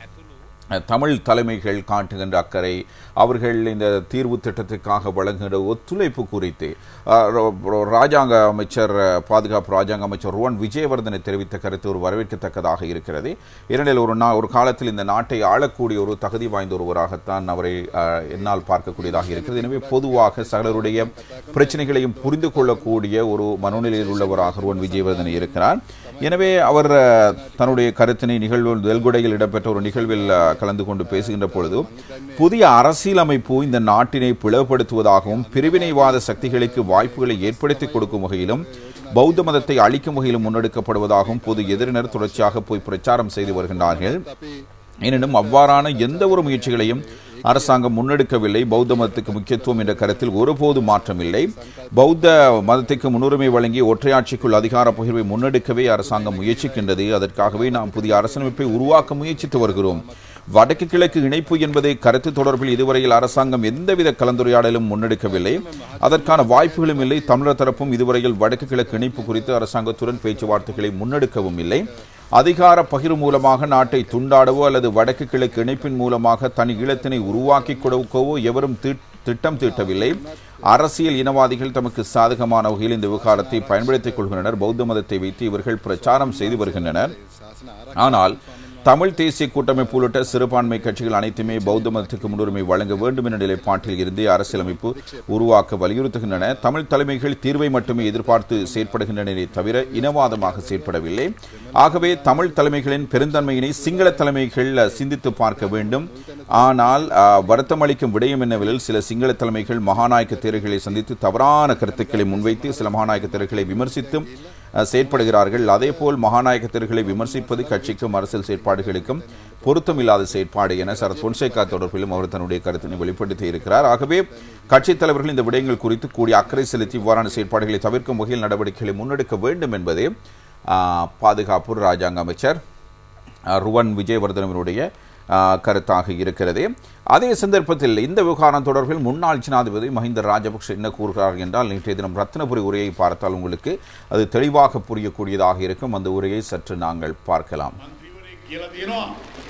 B: அஹ், தமிழ் தலைமைகள் காட்டுகின்ற அக்கறை அவர்கள் இந்த தீர்வு திட்டத்துக்காக வழங்குகின்ற ஒத்துழைப்பு குறித்து அஹ், ரோ- ரோ- ராஜாங்க அமைச்சர் அஹ், பாதுகாப்பு ராஜாங்க அமைச்சர் ருவன் விஜயவர்தனை தெரிவித்த கருத்து ஒரு வரவேற்கத்தக்கதாக இருக்கிறது ஏனெனில் ஒரு நா ஒரு காலத்தில் இந்த நாட்டை ஆளக்கூடிய ஒரு தகுதி வாய்ந்த ஒருவராகத்தான் அவரை அஹ், என்னால் பார்க்கக்கூடியதாக இருக்கிறது எனவே பொதுவாக சகலருடைய பிரச்சனைகளையும் புரிந்து கொள்ளக்கூடிய ஒரு மனோநிலையில் உள்ளவராக ருவன் விஜயவர்தனை இருக்கிறார் எனவே அவர் அஹ், தன்னுடைய கருத்தினை நிகழ்வில் வெல்குடையில் இடம்பெற்ற ஒரு நிகழ்வில் அஹ், கலந்து கொண்டு பேசுகின்ற பொழுது புதிய அரசியலமைப்பு இந்த நாட்டினை பிளவுபடுத்துவதாகவும் பிரிவினைவாத சக்திகளுக்கு வாய்ப்புகளை ஏற்படுத்தி கொடுக்கும் வகையிலும் பௌத்த மதத்தை அழிக்கும் வகையிலும் முன்னெடுக்கப்படுவதாகவும் பொது எதிரினர் தொடர்ச்சியாக போய் பிரச்சாரம் செய்து வருகின்றார்கள் எனினும் அவ்வாறான எந்த ஒரு முயற்சிகளையும் அரசாங்கம் முன்னெடுக்கவில்லை பௌத்த மதத்துக்கு முக்கியத்துவம் என்ற கருத்தில் ஒருபோது மாற்றமில்லை பௌத்த மதத்துக்கு முன்னுரிமை வழங்கி ஒற்றையாட்சிக்குள் அதிகார பகிர்வை முன்னெடுக்கவே அரசாங்கம் முயற்சிக்கின்றது அதற்காகவே நாம் புதிய அரசியலமைப்பை உருவாக்க முயற்சித்து வருகிறோம் வடக்கு கிழக்கு இணைப்பு என்பதை கருத்து தொடர்பில் இதுவரையில் அரசாங்கம் எந்தவித கலந்துரையாடலும் முன்னெடுக்கவில்லை அதற்கான வாய்ப்புகளும் இல்லை தமிழர் தரப்பும் இதுவரையில் வடக்கு கிழக்கு இணைப்பு குறித்து அரசாங்கத்துடன் பேச்சுவார்த்தைகளை முன்னெடுக்கவும் இல்லை அதிகார பகிர்வு மூலமாக நாட்டை துண்டாடவோ அல்லது வடக்கு கிழக்கு இணைப்பின் மூலமாக தனி ஈழத்தினை உருவாக்கி கொடுக்கவோ எவரும் தீட்- திட்டம் தீட்டவில்லை அரசியல் இனவாதிகள் தமக்கு சாதகமான வகையில் இந்த விவகாரத்தை பயன்படுத்திக் கொள்கின்றனர் பௌத்த மதத்தை வைத்து இவர்கள் பிரச்சாரம் செய்து வருகின்றனர் ஆனால் தமிழ் தேசிய கூட்டமைப்பு உள்ளிட்ட சிறுபான்மை கட்சிகள் அனைத்துமே பௌத்த மதத்துக்கு முன்னுரிமை வழங்க வேண்டும் என்ற நிலைப்பாட்டில் இருந்தே அரசியலமைப்பு உருவாக்க வலியுறுத்துகின்றன தமிழ் தலைமைகள் தீர்வை மட்டுமே எதிர்பார்த்து செயற்படுகின்றனரே தவிர இனவாதமாக செயற்படவில்லை ஆகவே தமிழ் தலைமைகளின் பெருந்தன்மையினை சிங்கள தலைமைகள் அஹ், சிந்தித்து பார்க்க வேண்டும் ஆனால் அஹ், வருத்தமளிக்கும் விடயம் என்னவெனில் சில சிங்கள தலைமைகள் மகாநாயக்க தேர்களை சந்தித்து தவறான கருத்துக்களை முன்வைத்து சில மகாநாயக்க தேர்களை விமர்சித்தும் அஹ், செயற்படுகிறார்கள் அதேபோல் மகாநாயக தேர்களை விமர்சிப்பது கட்சிக்கும் அரசியல் செயற்பாடுகளுக்கும் பொருத்தமில்லாத செயற்பாடு என சரத் பொன்சேகா தொடர்பிலும் அவர் தன்னுடைய கருத்தினை வெளிப்படுத்தி இருக்கிறார் ஆகவே கட்சித் தலைவர்கள் இந்த விடயங்கள் குறித்து கூடிய அக்கறை செலுத்தி இவ்வாறான செயற்பாடுகளை தவிர்க்கும் வகையில் நடவடிக்கைகளை முன்னெடுக்க வேண்டும் என்பதே ஆஹ், பாதுகாப்பு ராஜாங்க அமைச்சர் அஹ், ருவன் விஜயவர்தனவனுடைய அஹ், கருத்தாக இருக்கிறது அதே சந்தர்ப்பத்தில் இந்த விவகாரம் தொடர்பில் முன்னாள் ஜனாதிபதி மஹிந்த ராஜபக்ஷ என்ன கூறுகிறார் என்றால் நேற்றைய தினம் ரத்னபுரி உரையை பார்த்தால் உங்களுக்கு அது தெளிவாக புரியக்கூடியதாக இருக்கும் அந்த உரையை சற்று நாங்கள் பார்க்கலாம்
F: මන්ත්‍රීවරයෙක් කියලා තියෙනවා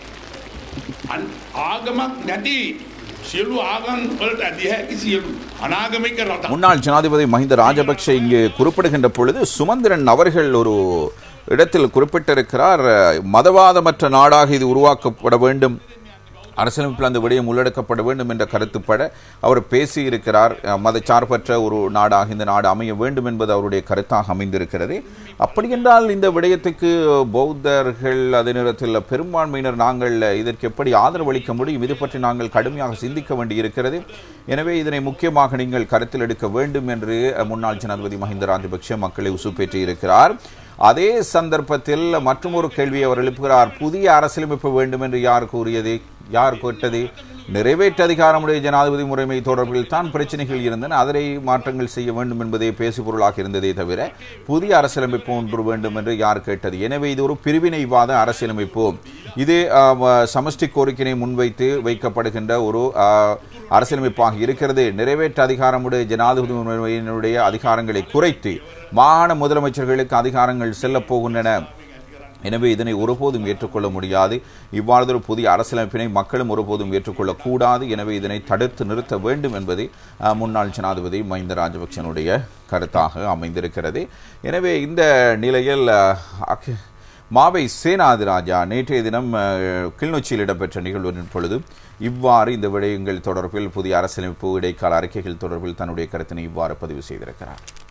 F: අන්- ආගමක් නැති සියලු ආගම් වලට ඇදිය හැකි සියලු අනාගමික රට
B: முன்னாள் ஜனாதிபதி மஹிந்த ராஜபக்ஷ இங்கு குறிப்பிடுகின்ற பொழுது சுமந்திரன் அவர்கள் ஒரு இடத்தில் குறிப்பிட்டிருக்கிறார் மதவாதமற்ற நாடாக இது உருவாக்கப்பட வேண்டும் அரசியலமைப்பில் அந்த விடயம் உள்ளடக்கப்பட வேண்டும் என்ற கருத்துப்பட அவர் பேசியிருக்கிறார் அஹ், மதச்சார்பற்ற ஒரு நாடாக இந்த நாடு அமைய வேண்டும் என்பது அவருடைய கருத்தாக அமைந்திருக்கிறது அப்படி என்றால் இந்த விடயத்துக்கு பௌத்தர்கள் அதே நேரத்தில் பெரும்பான்மையினர் நாங்கள் இதற்கு எப்படி ஆதரவு அளிக்க முடியும் இது பற்றி நாங்கள் கடுமையாக சிந்திக்க வேண்டியிருக்கிறது எனவே இதனை முக்கியமாக நீங்கள் கருத்தில் எடுக்க வேண்டும் என்று அஹ், முன்னாள் ஜனாதிபதி மஹிந்த ராஜபக்ஷ மக்களை உசுப்பேற்றி இருக்கிறார் அதே சந்தர்ப்பத்தில் மற்றொரு கேள்வியை அவர் எழுப்புகிறார் புதிய அரசியலமைப்பு வேண்டும் என்று யார் கூறியது யார் கேட்டது நிறைவேற்று அதிகாரமுடைய ஜனாதிபதி முறைமை தொடர்பில் தான் பிரச்சனைகள் இருந்தன அதனை மாற்றங்கள் செய்ய வேண்டும் என்பதே பேசுபொருளாக இருந்ததே தவிர புதிய அரசியலமைப்பு ஒன்று வேண்டும் என்று யார் கேட்டது எனவே இது ஒரு பிரிவினைவாத அரசியலமைப்பு இது ஆஹ், சமஷ்டி கோரிக்கையை முன்வைத்து வைக்கப்படுகின்ற ஒரு ஆஹ், அரசியலமைப்பாக இருக்கிறது நிறைவேற்று அதிகாரமுடைய ஜனாதிபதி முறைமையினுடைய அதிகாரங்களை குறைத்து மாகாண முதலமைச்சர்களுக்கு அதிகாரங்கள் செல்லப் போகின்றன எனவே இதனை ஒருபோதும் ஏற்றுக்கொள்ள முடியாது இவ்வாறு புதிய அரசியலமைப்பினை மக்களும் ஒருபோதும் ஏற்றுக்கொள்ளக்கூடாது எனவே இதனை தடுத்து நிறுத்த வேண்டும் என்பது அஹ், முன்னாள் ஜனாதிபதி மஹிந்த ராஜபக்சனுடைய கருத்தாக அமைந்திருக்கிறது எனவே இந்த நிலையில் அஹ், அக்- மாவை சேனாதிராஜா நேற்றைய தினம் அஹ், கிளிநொச்சியில் இடம்பெற்ற நிகழ்வின் பொழுது இவ்வாறு இந்த விடயங்கள் தொடர்பில் புதிய அரசியலமைப்பு இடைக்கால அறிக்கைகள் தொடர்பில் தன்னுடைய கருத்தினை இவ்வாறு பதிவு செய்திருக்கிறார்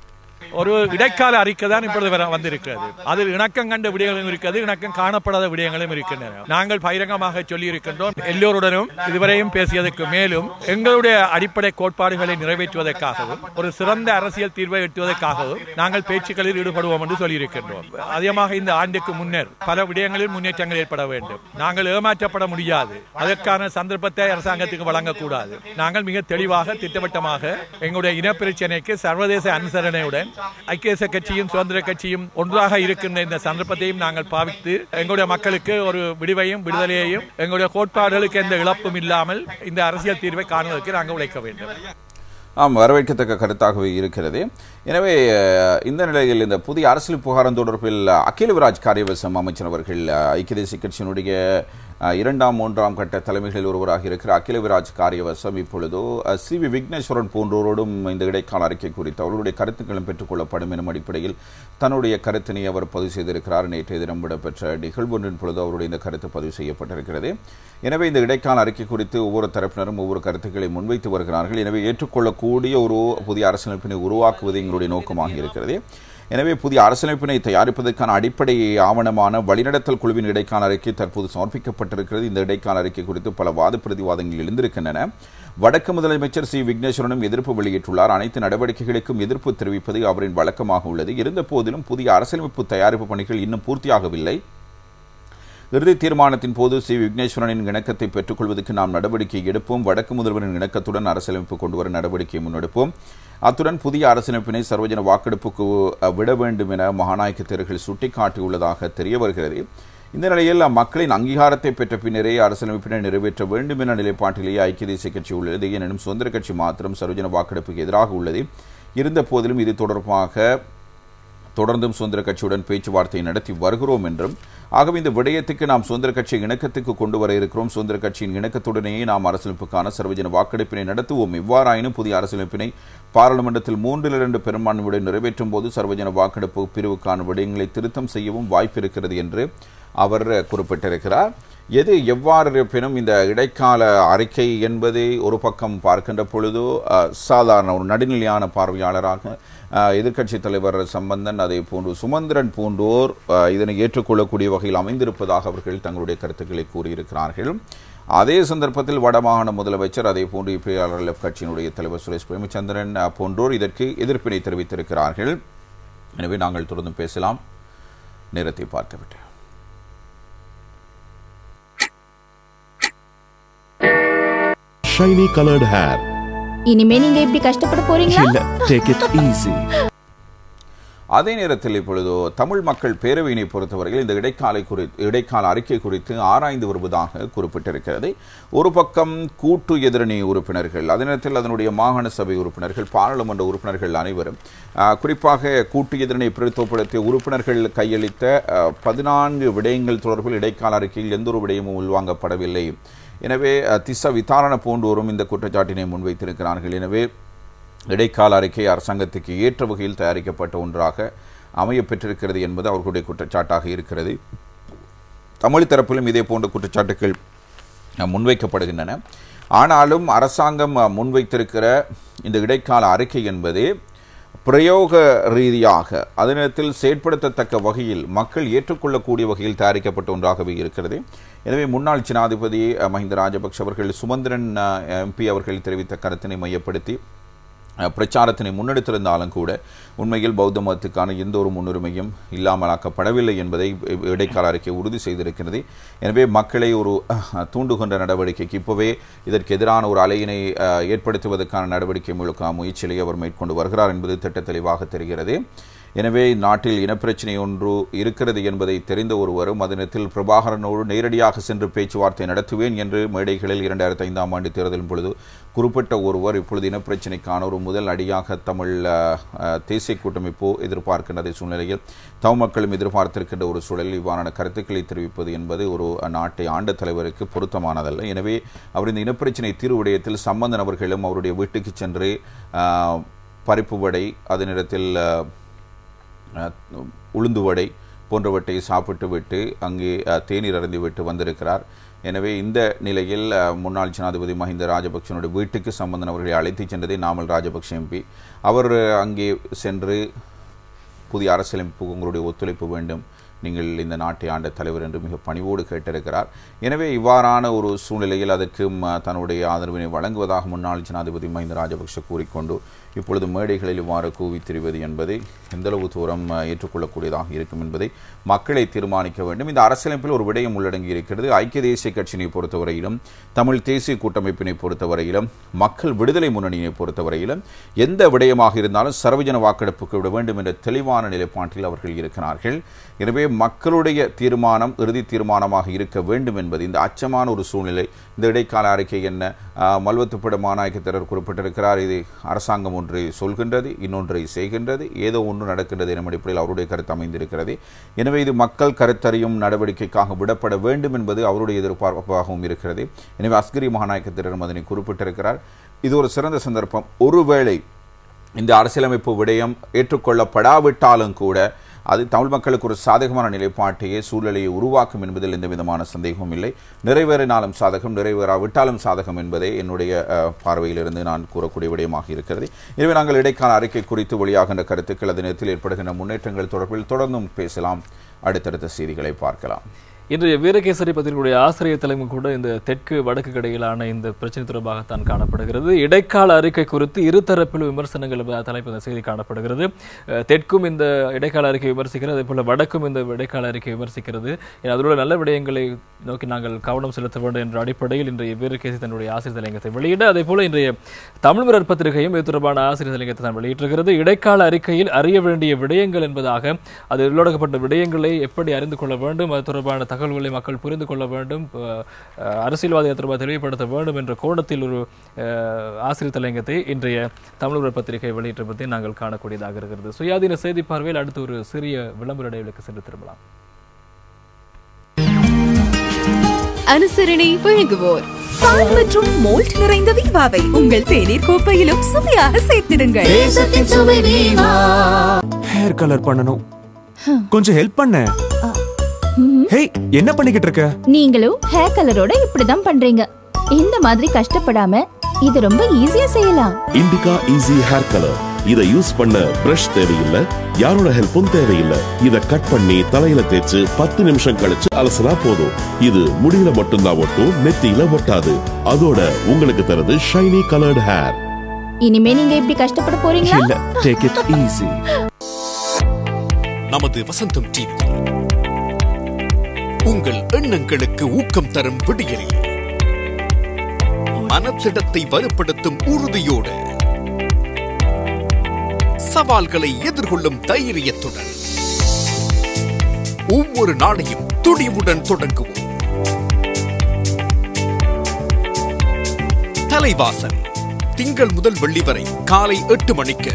G: ஒரு இடைக்கால அறிக்கை தான் இப்பொழுது வர- வந்திருக்கிறது அதில் இணக்கம் கண்ட விடயங்களும் இருக்கிறது இணக்கம் காணப்படாத விடயங்களும் இருக்கின்றன நாங்கள் பகிரங்கமாக சொல்லி இருக்கின்றோம் எல்லோருடனும் இதுவரையும் பேசியதற்கு மேலும் எங்களுடைய அடிப்படை கோட்பாடுகளை நிறைவேற்றுவதற்காகவும் ஒரு சிறந்த அரசியல் தீர்வை எட்டுவதற்காகவும் நாங்கள் பேச்சுக்களில் ஈடுபடுவோம் என்று சொல்லியிருக்கின்றோம் அதிகமாக இந்த ஆண்டுக்கு முன்னர் பல விடயங்களில் முன்னேற்றங்கள் ஏற்பட வேண்டும் நாங்கள் ஏமாற்றப்பட முடியாது அதற்கான சந்தர்ப்பத்தை அரசாங்கத்துக்கு வழங்கக்கூடாது நாங்கள் மிக தெளிவாக திட்டவட்டமாக எங்களுடைய இனப்பிரச்சனைக்கு சர்வதேச அனுசரணையுடன் ஐக்கிய தேசிய கட்சியும் சுதந்திர கட்சியும் ஒன்றாக இருக்கின்ற இந்த சந்தர்ப்பத்தையும் நாங்கள் பாவித்து எங்களுடைய மக்களுக்கு ஒரு விடுவையும் விடுதலையையும் எங்களுடைய கோட்பாடுகளுக்கு எந்த இழப்பும் இல்லாமல் இந்த அரசியல் தீர்வை காணுவதற்கு நாங்கள் உழைக்க வேண்டும்
B: ஆம் வரவேற்கத்தக்க கருத்தாகவே இருக்கிறது எனவே அஹ், இந்த நிலையில் இந்த புதிய அரசியல் புகாரம் தொடர்பில் அகில விராஜ் காரியவசம் அமைச்சர் அவர்கள் அஹ், ஐக்கிய தேசிய கட்சியினுடைய அஹ், இரண்டாம் மூன்றாம் கட்ட தலைமைகளில் ஒருவராக இருக்கிற அகில விராஜ் காரியவசம் இப்பொழுதோ அஹ், சி வி விக்னேஸ்வரன் போன்றோரோடும் இந்த இடைக்கால அறிக்கை குறித்து அவர்களுடைய கருத்துக்களும் பெற்றுக்கொள்ளப்படும் எனும் அடிப்படையில் தன்னுடைய கருத்தினை அவர் பதிவு செய்திருக்கிறார் நேற்றைய தினம் இடம்பெற்ற நிகழ்வொன்றின் பொழுது அவருடைய இந்த கருத்து பதிவு செய்யப்பட்டிருக்கிறது எனவே இந்த இடைக்கால அறிக்கை குறித்து ஒவ்வொரு தரப்பினரும் ஒவ்வொரு கருத்துக்களை முன்வைத்து வருகிறார்கள் எனவே ஏற்றுக்கொள்ளக்கூடிய ஒரு புதிய அரசியலமைப்பினை உருவாக்குவது எங்களுடைய நோக்கமாக இருக்கிறது எனவே புதிய அரசியலமைப்பினை தயாரிப்பதற்கான அடிப்படை ஆவணமான வழிநடத்தல் குழுவின் இடைக்கால அறிக்கை தற்போது சமர்ப்பிக்கப்பட்டிருக்கிறது இந்த இடைக்கால அறிக்கை குறித்து பல வாத பிரதிவாதங்கள் எழுந்திருக்கின்றன வடக்கு முதலமைச்சர் சி விக்னேஸ்வரனும் எதிர்ப்பு வெளியிட்டுள்ளார் அனைத்து நடவடிக்கைகளுக்கும் எதிர்ப்பு தெரிவிப்பது அவரின் வழக்கமாக உள்ளது இருந்த போதிலும் புதிய அரசியலமைப்பு தயாரிப்பு பணிகள் இன்னும் பூர்த்தியாகவில்லை இறுதி தீர்மானத்தின் போது சி விக்னேஸ்வரனின் இணக்கத்தை பெற்றுக்கொள்வதற்கு நாம் நடவடிக்கை எடுப்போம் வடக்கு முதல்வரின் இணக்கத்துடன் அரசியலமைப்பு கொண்டுவர நடவடிக்கை முன்னெடுப்போம் அத்துடன் புதிய அரசியலமைப்பினை சர்வஜன வாக்கெடுப்புக்கு அஹ், விட வேண்டும் என மகாநாயக்க தேர்தல்கள் சுட்டிக்காட்டியுள்ளதாக தெரிய வருகிறது இந்த நிலையில் மக்களின் அங்கீகாரத்தை பெற்ற பின்னரே அரசியலமைப்பினை நிறைவேற்ற வேண்டும் என நிலைப்பாட்டிலேயே ஐக்கிய தேசிய கட்சி உள்ளது எனினும் சுதந்திர கட்சி மாத்திரம் சர்வஜன வாக்கெடுப்புக்கு எதிராக உள்ளது இருந்த போதிலும் இது தொடர்பாக தொடர்ந்தும் சுதந்திர கட்சியுடன் பேச்சுவார்த்தை நடத்தி வருகிறோம் என்றும் ஆகவே இந்த விடயத்துக்கு நாம் சுதந்திர கட்சி இணக்கத்துக்கு கொண்டு வர இருக்கிறோம் சுதந்திர கட்சியின் இணக்கத்துடனேயே நாம் அரசியலமைப்புக்கான சர்வஜன வாக்கெடுப்பினை நடத்துவோம் இவ்வாறாயினும் புதிய அரசியலமைப்பினை பாராளுமன்றத்தில் மூன்றில் இரண்டு பெரும்பான்மையுடன் நிறைவேற்றும் போது சர்வஜன வாக்கெடுப்பு பிரிவுக்கான விடயங்களை திருத்தம் செய்யவும் வாய்ப்பு இருக்கிறது என்று அவர் குறிப்பிட்டிருக்கிறார் எது எவ்வாறு இருப்பினும் இந்த இடைக்கால அறிக்கை என்பது ஒரு பக்கம் பார்க்கின்ற பொழுது அஹ், சாதாரண ஒரு நடுநிலையான பார்வையாளராக எதிர்க்கட்சித் தலைவர் சம்பந்தன் அதே போன்று சுமந்திரன் போன்றோர் அஹ், இதனை ஏற்றுக்கொள்ளக்கூடிய வகையில் அமைந்திருப்பதாக அவர்கள் தங்களுடைய கருத்துக்களை கூறியிருக்கிறார்கள் அதே சந்தர்ப்பத்தில் வடமாகாண முதலமைச்சர் அதே போன்று இபிஆர்எல்எஃப் கட்சியினுடைய தலைவர் சுரேஷ் பிரேமச்சந்திரன் அஹ், போன்றோர் இதற்கு எதிர்ப்பினை தெரிவித்திருக்கிறார்கள் எனவே நாங்கள் தொடர்ந்து பேசலாம் நேரத்தை பார்த்துவிட்டு
H: shiny colored hair.
I: இனிமே நீங்க இப்படி கஷ்டப்பட போறீங்களா
H: இல்ல take it easy.
B: அதே நேரத்தில் இப்பொழுது தமிழ் மக்கள் பேரவையினை பொறுத்தவரையில் இந்த இடைக்காலை குறித்து இடைக்கால அறிக்கை குறித்து ஆராய்ந்து வருவதாக குறிப்பிட்டிருக்கிறது ஒரு பக்கம் கூட்டு எதிரணி உறுப்பினர்கள் அதே நேரத்தில் அதனுடைய மாகாண சபை உறுப்பினர்கள் பாராளுமன்ற உறுப்பினர்கள் அனைவரும் ஆஹ், குறிப்பாக கூட்டு எதிரணை பிரதித்துவப்படுத்திய உறுப்பினர்கள் கையளித்த ஆஹ், பதினான்கு விடயங்கள் தொடர்பில் இடைக்கால அறிக்கையில் எந்த ஒரு விடயமும் உள்வாங்கப்படவில்லை எனவே அஹ், திஸ்ஸ விதாரண போன்றோரும் இந்த குற்றச்சாட்டினை முன்வைத்திருக்கிறார்கள் எனவே இடைக்கால அறிக்கை அரசாங்கத்துக்கு ஏற்ற வகையில் தயாரிக்கப்பட்ட ஒன்றாக அமைய பெற்றிருக்கிறது என்பது அவர்களுடைய குற்றச்சாட்டாக இருக்கிறது தமிழ் தரப்பிலும் இதே போன்ற குற்றச்சாட்டுகள் அஹ், முன்வைக்கப்படுகின்றன ஆனாலும் அரசாங்கம் அஹ், முன்வைத்திருக்கிற இந்த இடைக்கால அறிக்கை என்பது பிரயோக ரீதியாக அதே நேரத்தில் செயற்படுத்தத்தக்க வகையில் மக்கள் ஏற்றுக்கொள்ளக்கூடிய வகையில் தயாரிக்கப்பட்ட ஒன்றாகவே இருக்கிறது எனவே முன்னாள் ஜனாதிபதி அஹ், மஹிந்த ராஜபக்ஷ அவர்கள் சுமந்திரன் எம்பி அவர்கள் தெரிவித்த கருத்தினை மையப்படுத்தி அஹ், பிரச்சாரத்தினை முன்னெடுத்திருந்தாலும் கூட உண்மையில் பௌத்த மதத்துக்கான எந்த ஒரு முன்னுரிமையும் இல்லாமலாக்கப்படவில்லை என்பதை இ- இடைக்கால அறிக்கை உறுதி செய்திருக்கிறது எனவே மக்களை ஒரு அஹ், தூண்டுகின்ற நடவடிக்கைக்கு இப்போவே இதற்கு எதிரான ஒரு அலையினை அஹ், ஏற்படுத்துவதற்கான நடவடிக்கை முழுக்க முயற்சிகளை அவர் மேற்கொண்டு வருகிறார் என்பது திட்ட தெளிவாக தெரிகிறது எனவே நாட்டில் இனப்பிரச்சினை ஒன்று இருக்கிறது என்பதை தெரிந்த ஒருவரும் அதனத்தில் பிரபாகரனோடு நேரடியாக சென்று பேச்சுவார்த்தை நடத்துவேன் என்று மேடைகளில் இரண்டாயிரத்தி ஐந்தாம் ஆண்டு தேர்தலின் பொழுது குறிப்பிட்ட ஒருவர் இப்பொழுது இனப்பிரச்சினைக்கான ஒரு முதல் அடியாக தமிழ் அஹ், அஹ், தேசிய கூட்டமைப்பு எதிர்பார்க்கின்ற சூழ்நிலையில் தமிழ் மக்களும் எதிர்பார்த்திருக்கின்ற ஒரு சூழலில் இவ்வாறான கருத்துக்களை தெரிவிப்பது என்பது ஒரு நாட்டை ஆண்ட தலைவருக்கு பொருத்தமானதல்ல எனவே அவர் இந்த இனப்பிரச்சினை தீர்வு விடயத்தில் சம்பந்தன் அவர்களும் அவருடைய வீட்டுக்கு சென்று அஹ், பருப்பு வடை அதே நேரத்தில் அஹ், அஹ், உளுந்து வடை போன்றவற்றை சாப்பிட்டு விட்டு அங்கே அஹ், தேநீர் அருந்தி விட்டு வந்திருக்கிறார் எனவே இந்த நிலையில் அஹ், முன்னாள் ஜனாதிபதி மஹிந்த ராஜபக்சனுடைய வீட்டுக்கு சம்பந்தன் அவர்களை அழைத்துச் சென்றதே நாமல் ராஜபக்ஷ எம்பி அவர் அங்கே சென்று புதிய அரசியலமைப்புக்கு உங்களுடைய ஒத்துழைப்பு வேண்டும் நீங்கள் இந்த நாட்டை ஆண்ட தலைவர் என்று மிக பணிவோடு கேட்டிருக்கிறார் எனவே இவ்வாறான ஒரு சூழ்நிலையில் அதற்கும் அஹ், தன்னுடைய ஆதரவினை வழங்குவதாக முன்னாள் ஜனாதிபதி மஹிந்த ராஜபக்ஷ கூறிக்கொண்டு இப்பொழுது மேடைகளில் இவ்வாறு கூவி திரிவது என்பதை எந்தளவு தூரம் அஹ், ஏற்றுக்கொள்ளக்கூடியதாக இருக்கும் என்பதை மக்களை தீர்மானிக்க வேண்டும் இந்த அரசியலமைப்பில் ஒரு விடயம் உள்ளடங்கி இருக்கிறது ஐக்கிய தேசிய கட்சியினை பொறுத்தவரையிலும் தமிழ் தேசிய கூட்டமைப்பினை பொறுத்தவரையிலும் மக்கள் விடுதலை முன்னணியை பொறுத்தவரையிலும் எந்த விடயமாக இருந்தாலும் சர்வஜன வாக்கெடுப்புக்கு விட வேண்டும் என்ற தெளிவான நிலைப்பாட்டில் அவர்கள் இருக்கிறார்கள் எனவே மக்களுடைய தீர்மானம் இறுதி தீர்மானமாக இருக்க வேண்டும் என்பது இந்த அச்சமான ஒரு சூழ்நிலை இந்த இடைக்கால அறிக்கை என்ன ஆஹ், மல்வத்துப்பட மாநாயக்கத்தினர் குறிப்பிட்டிருக்கிறார் இது அரசாங்கம் ஒன்றை சொல்கின்றது இன்னொன்றை செய்கின்றது ஏதோ ஒன்று நடக்கின்றது எனும் அடிப்படையில் அவருடைய கருத்து அமைந்திருக்கிறது எனவே இது மக்கள் கருத்தறியும் நடவடிக்கைக்காக விடப்பட வேண்டும் என்பது அவருடைய எதிர்பார்ப்பாகவும் இருக்கிறது எனவே அஸ்கரி மகாநாயக்கத்தினரும் அதனை குறிப்பிட்டிருக்கிறார் இது ஒரு சிறந்த சந்தர்ப்பம் ஒருவேளை இந்த அரசியலமைப்பு விடயம் ஏற்றுக்கொள்ளப்படாவிட்டாலும் கூட அது தமிழ் மக்களுக்கு ஒரு சாதகமான நிலைப்பாட்டையே சூழ்நிலையை உருவாக்கும் என்பதில் எந்த விதமான சந்தேகமும் இல்லை நிறைவேறினாலும் சாதகம் நிறைவேறாவிட்டாலும் சாதகம் என்பதே என்னுடைய அஹ், பார்வையிலிருந்து நான் கூறக்கூடிய விடயமாக இருக்கிறது எனவே நாங்கள் இடைக்கால அறிக்கை குறித்து வெளியாகின்ற கருத்துக்கள் அதே நேரத்தில் ஏற்படுகின்ற முன்னேற்றங்கள் தொடர்பில் தொடர்ந்தும் பேசலாம் அடுத்தடுத்த செய்திகளை பார்க்கலாம்
A: இன்றைய வீரகேசரி பத்திரிகையுடைய ஆசிரியர் தலைமை கூட இந்த தெற்கு வடக்கு இடையிலான இந்த பிரச்சனை தொடர்பாகத்தான் காணப்படுகிறது இடைக்கால அறிக்கை குறித்து இருதரப்பிலும் விமர்சனங்கள் என்ற தலைப்பு இந்த செய்தி காணப்படுகிறது அஹ், தெற்கும் இந்த இடைக்கால அறிக்கை விமர்சிக்கிறது அதே போல வடக்கும் இந்த இடைக்கால அறிக்கை விமர்சிக்கிறது ஏன்னா, அதில் உள்ள நல்ல விடயங்களை நோக்கி நாங்கள் கவனம் செலுத்த வேண்டும் என்ற அடிப்படையில் இன்றைய வீரகேசி தன்னுடைய ஆசிரியர் தலையங்கத்தை வெளியிட அதே போல இன்றைய தமிழ் மிரர் பத்திரிகையும் இது தொடர்பான ஆசிரியர் தலையங்கத்தை தான் வெளியிட்டிருக்கிறது இடைக்கால அறிக்கையில் அறிய வேண்டிய விடயங்கள் என்பதாக அது உள்ளடக்கப்பட்ட விடயங்களை எப்படி அறிந்து கொள்ள வேண்டும் அது தொடர்பான தகவல்களை மக்கள் புரிந்து கொள்ள வேண்டும் அஹ், அஹ், அரசியல்வாதிகள் தொடர்பாக தெளிவுபடுத்த வேண்டும் என்ற கோணத்தில் ஒரு அஹ், ஆசிரியர் தலையங்கத்தை இன்றைய தமிழர் பத்திரிகை வெளியிட்ட பற்றி நாங்கள் காணக்கூடியதாக இருக்கிறது சுயாதீன செய்தி பார்வையில் அடுத்து ஒரு சிறிய விளம்பர இடைவெளிக்கு சென்று திரும்பலாம்
J: அனுசரணை வழங்குவோர் பால் மற்றும் மோல்ட் நிறைந்த வீவாவை உங்கள் தேநீர் கோப்பையிலும் சுவையாக சேர்த்திடுங்கள்
K: ஹேர் கலர் பண்ணணும் கொஞ்சம் ஹெல்ப் பண்ண ஹேய் என்ன பண்ணிக்கிட்டு இருக்க
I: நீங்களும் ஹேர் கலரோட இப்படிதான் பண்றீங்க இந்த மாதிரி கஷ்டப்படாம இது ரொம்ப ஈஸியா செய்யலாம்
H: இண்டிகா ஈஸி ஹேர் கலர் இத யூஸ் பண்ண பிரஷ் தேவையில்லை யாரோட ஹெல்ப்பும் தேவையில்லை இத கட் பண்ணி தலையில தேய்ச்சு பத்து நிமிஷம் கழிச்சு அலசினா போதும் இது முடியில மட்டும்தான் ஒட்டும் நெத்தியில ஒட்டாது அதோட உங்களுக்கு தருது ஷைனி கலர்டு ஹேர்
I: இனிமே நீங்க இப்படி கஷ்டப்பட போறீங்களா
K: இல்ல டேக் இட் ஈஸி
L: நமது வசந்தம் டிவி உங்கள் எண்ணங்களுக்கு ஊக்கம் தரும் விடியலில் மனத்திடத்தை வலுப்படுத்தும் உறுதியோடு சவால்களை எதிர்கொள்ளும் தைரியத்துடன் ஒவ்வொரு நாளையும் துணிவுடன் தொடங்குவோம் தலைவாசல் திங்கள் முதல் வெள்ளி வரை காலை எட்டு மணிக்கு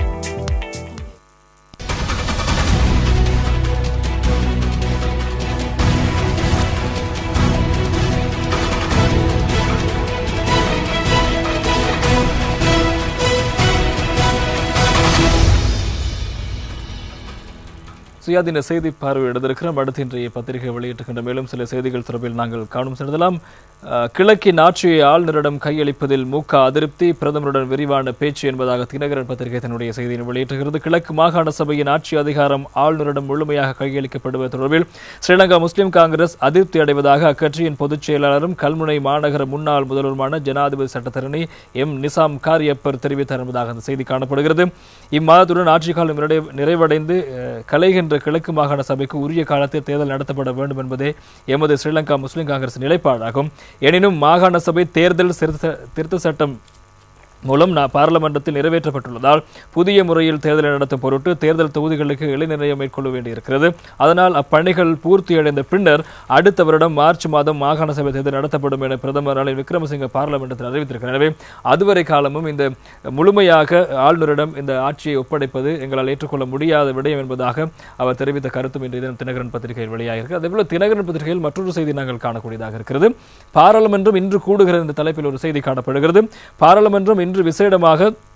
A: சுயாதீன செய்தி பார்வையிடத்திருக்கிறோம் அடுத்து இன்றைய பத்திரிகை வெளியிட்டுகின்ற மேலும் சில செய்திகள் தொடர்பில் நாங்கள் காணும் செலுத்தலாம் அஹ், கிழக்கின் ஆட்சியை ஆளுநரிடம் கையளிப்பதில் மூக்க அதிருப்தி பிரதமருடன் விரிவான பேச்சு என்பதாக தினகரன் பத்திரிகை தன்னுடைய செய்தியை வெளியிட்டுகிறது கிழக்கு மாகாண சபையின் ஆட்சி அதிகாரம் ஆளுநரிடம் முழுமையாக கையளிக்கப்படுவது தொடர்பில் ஸ்ரீலங்கா முஸ்லிம் காங்கிரஸ் அதிருப்தி அடைவதாக அக்கட்சியின் பொதுச் செயலாளரும் கல்முனை மாநகர முன்னாள் முதல்வருமான ஜனாதிபதி சட்டத்தரணி எம் நிசாம் காரியப்பர் தெரிவித்தார் என்பதாக அந்த செய்தி காணப்படுகிறது இம்மாதத்துடன் ஆட்சி காலம் நிறைவு- நிறைவடைந்து அஹ், கலைகின்ற கிழக்கு மாகாண சபைக்கு உரிய காலத்தில் தேர்தல் நடத்தப்பட வேண்டும் என்பதே எமது ஸ்ரீலங்கா முஸ்லிம் காங்கிரஸ் நிலைப்பாடாகும் எனினும் மாகாண சபை தேர்தல் திருத்த திருத்த சட்டம் மூலம் நா- பாராளுமன்றத்தில் நிறைவேற்றப்பட்டுள்ளதால் புதிய முறையில் தேர்தலை நடத்தும் பொருட்டு தேர்தல் தொகுதிகளுக்கு இளைநிர்ணயம் மேற்கொள்ள வேண்டியிருக்கிறது அதனால் அப்பணிகள் பூர்த்தியடைந்த பின்னர் அடுத்த வருடம் மார்ச் மாதம் மாகாண சபை தேர்தல் நடத்தப்படும் என பிரதமர் ரணில் விக்ரமசிங்க பாராளுமன்றத்தில் அறிவித்திருக்கிறார் எனவே அதுவரை காலமும் இந்த முழுமையாக ஆளுநரிடம் இந்த ஆட்சியை ஒப்படைப்பது எங்களால் ஏற்றுக்கொள்ள முடியாத விடயம் என்பதாக அவர் தெரிவித்த கருத்தும் இன்றைய தினம் தினகரன் பத்திரிகையில் வெளியாகிறது அதேபோல தினகரன் பத்திரிகையில் மற்றொரு செய்தி நாங்கள் காணக்கூடியதாக இருக்கிறது பாராளுமன்றம் இன்று கூடுகிற இந்த தலைப்பில் ஒரு செய்தி காணப்படுகிறது பாராளுமன்றம் இன்று விசேடமாக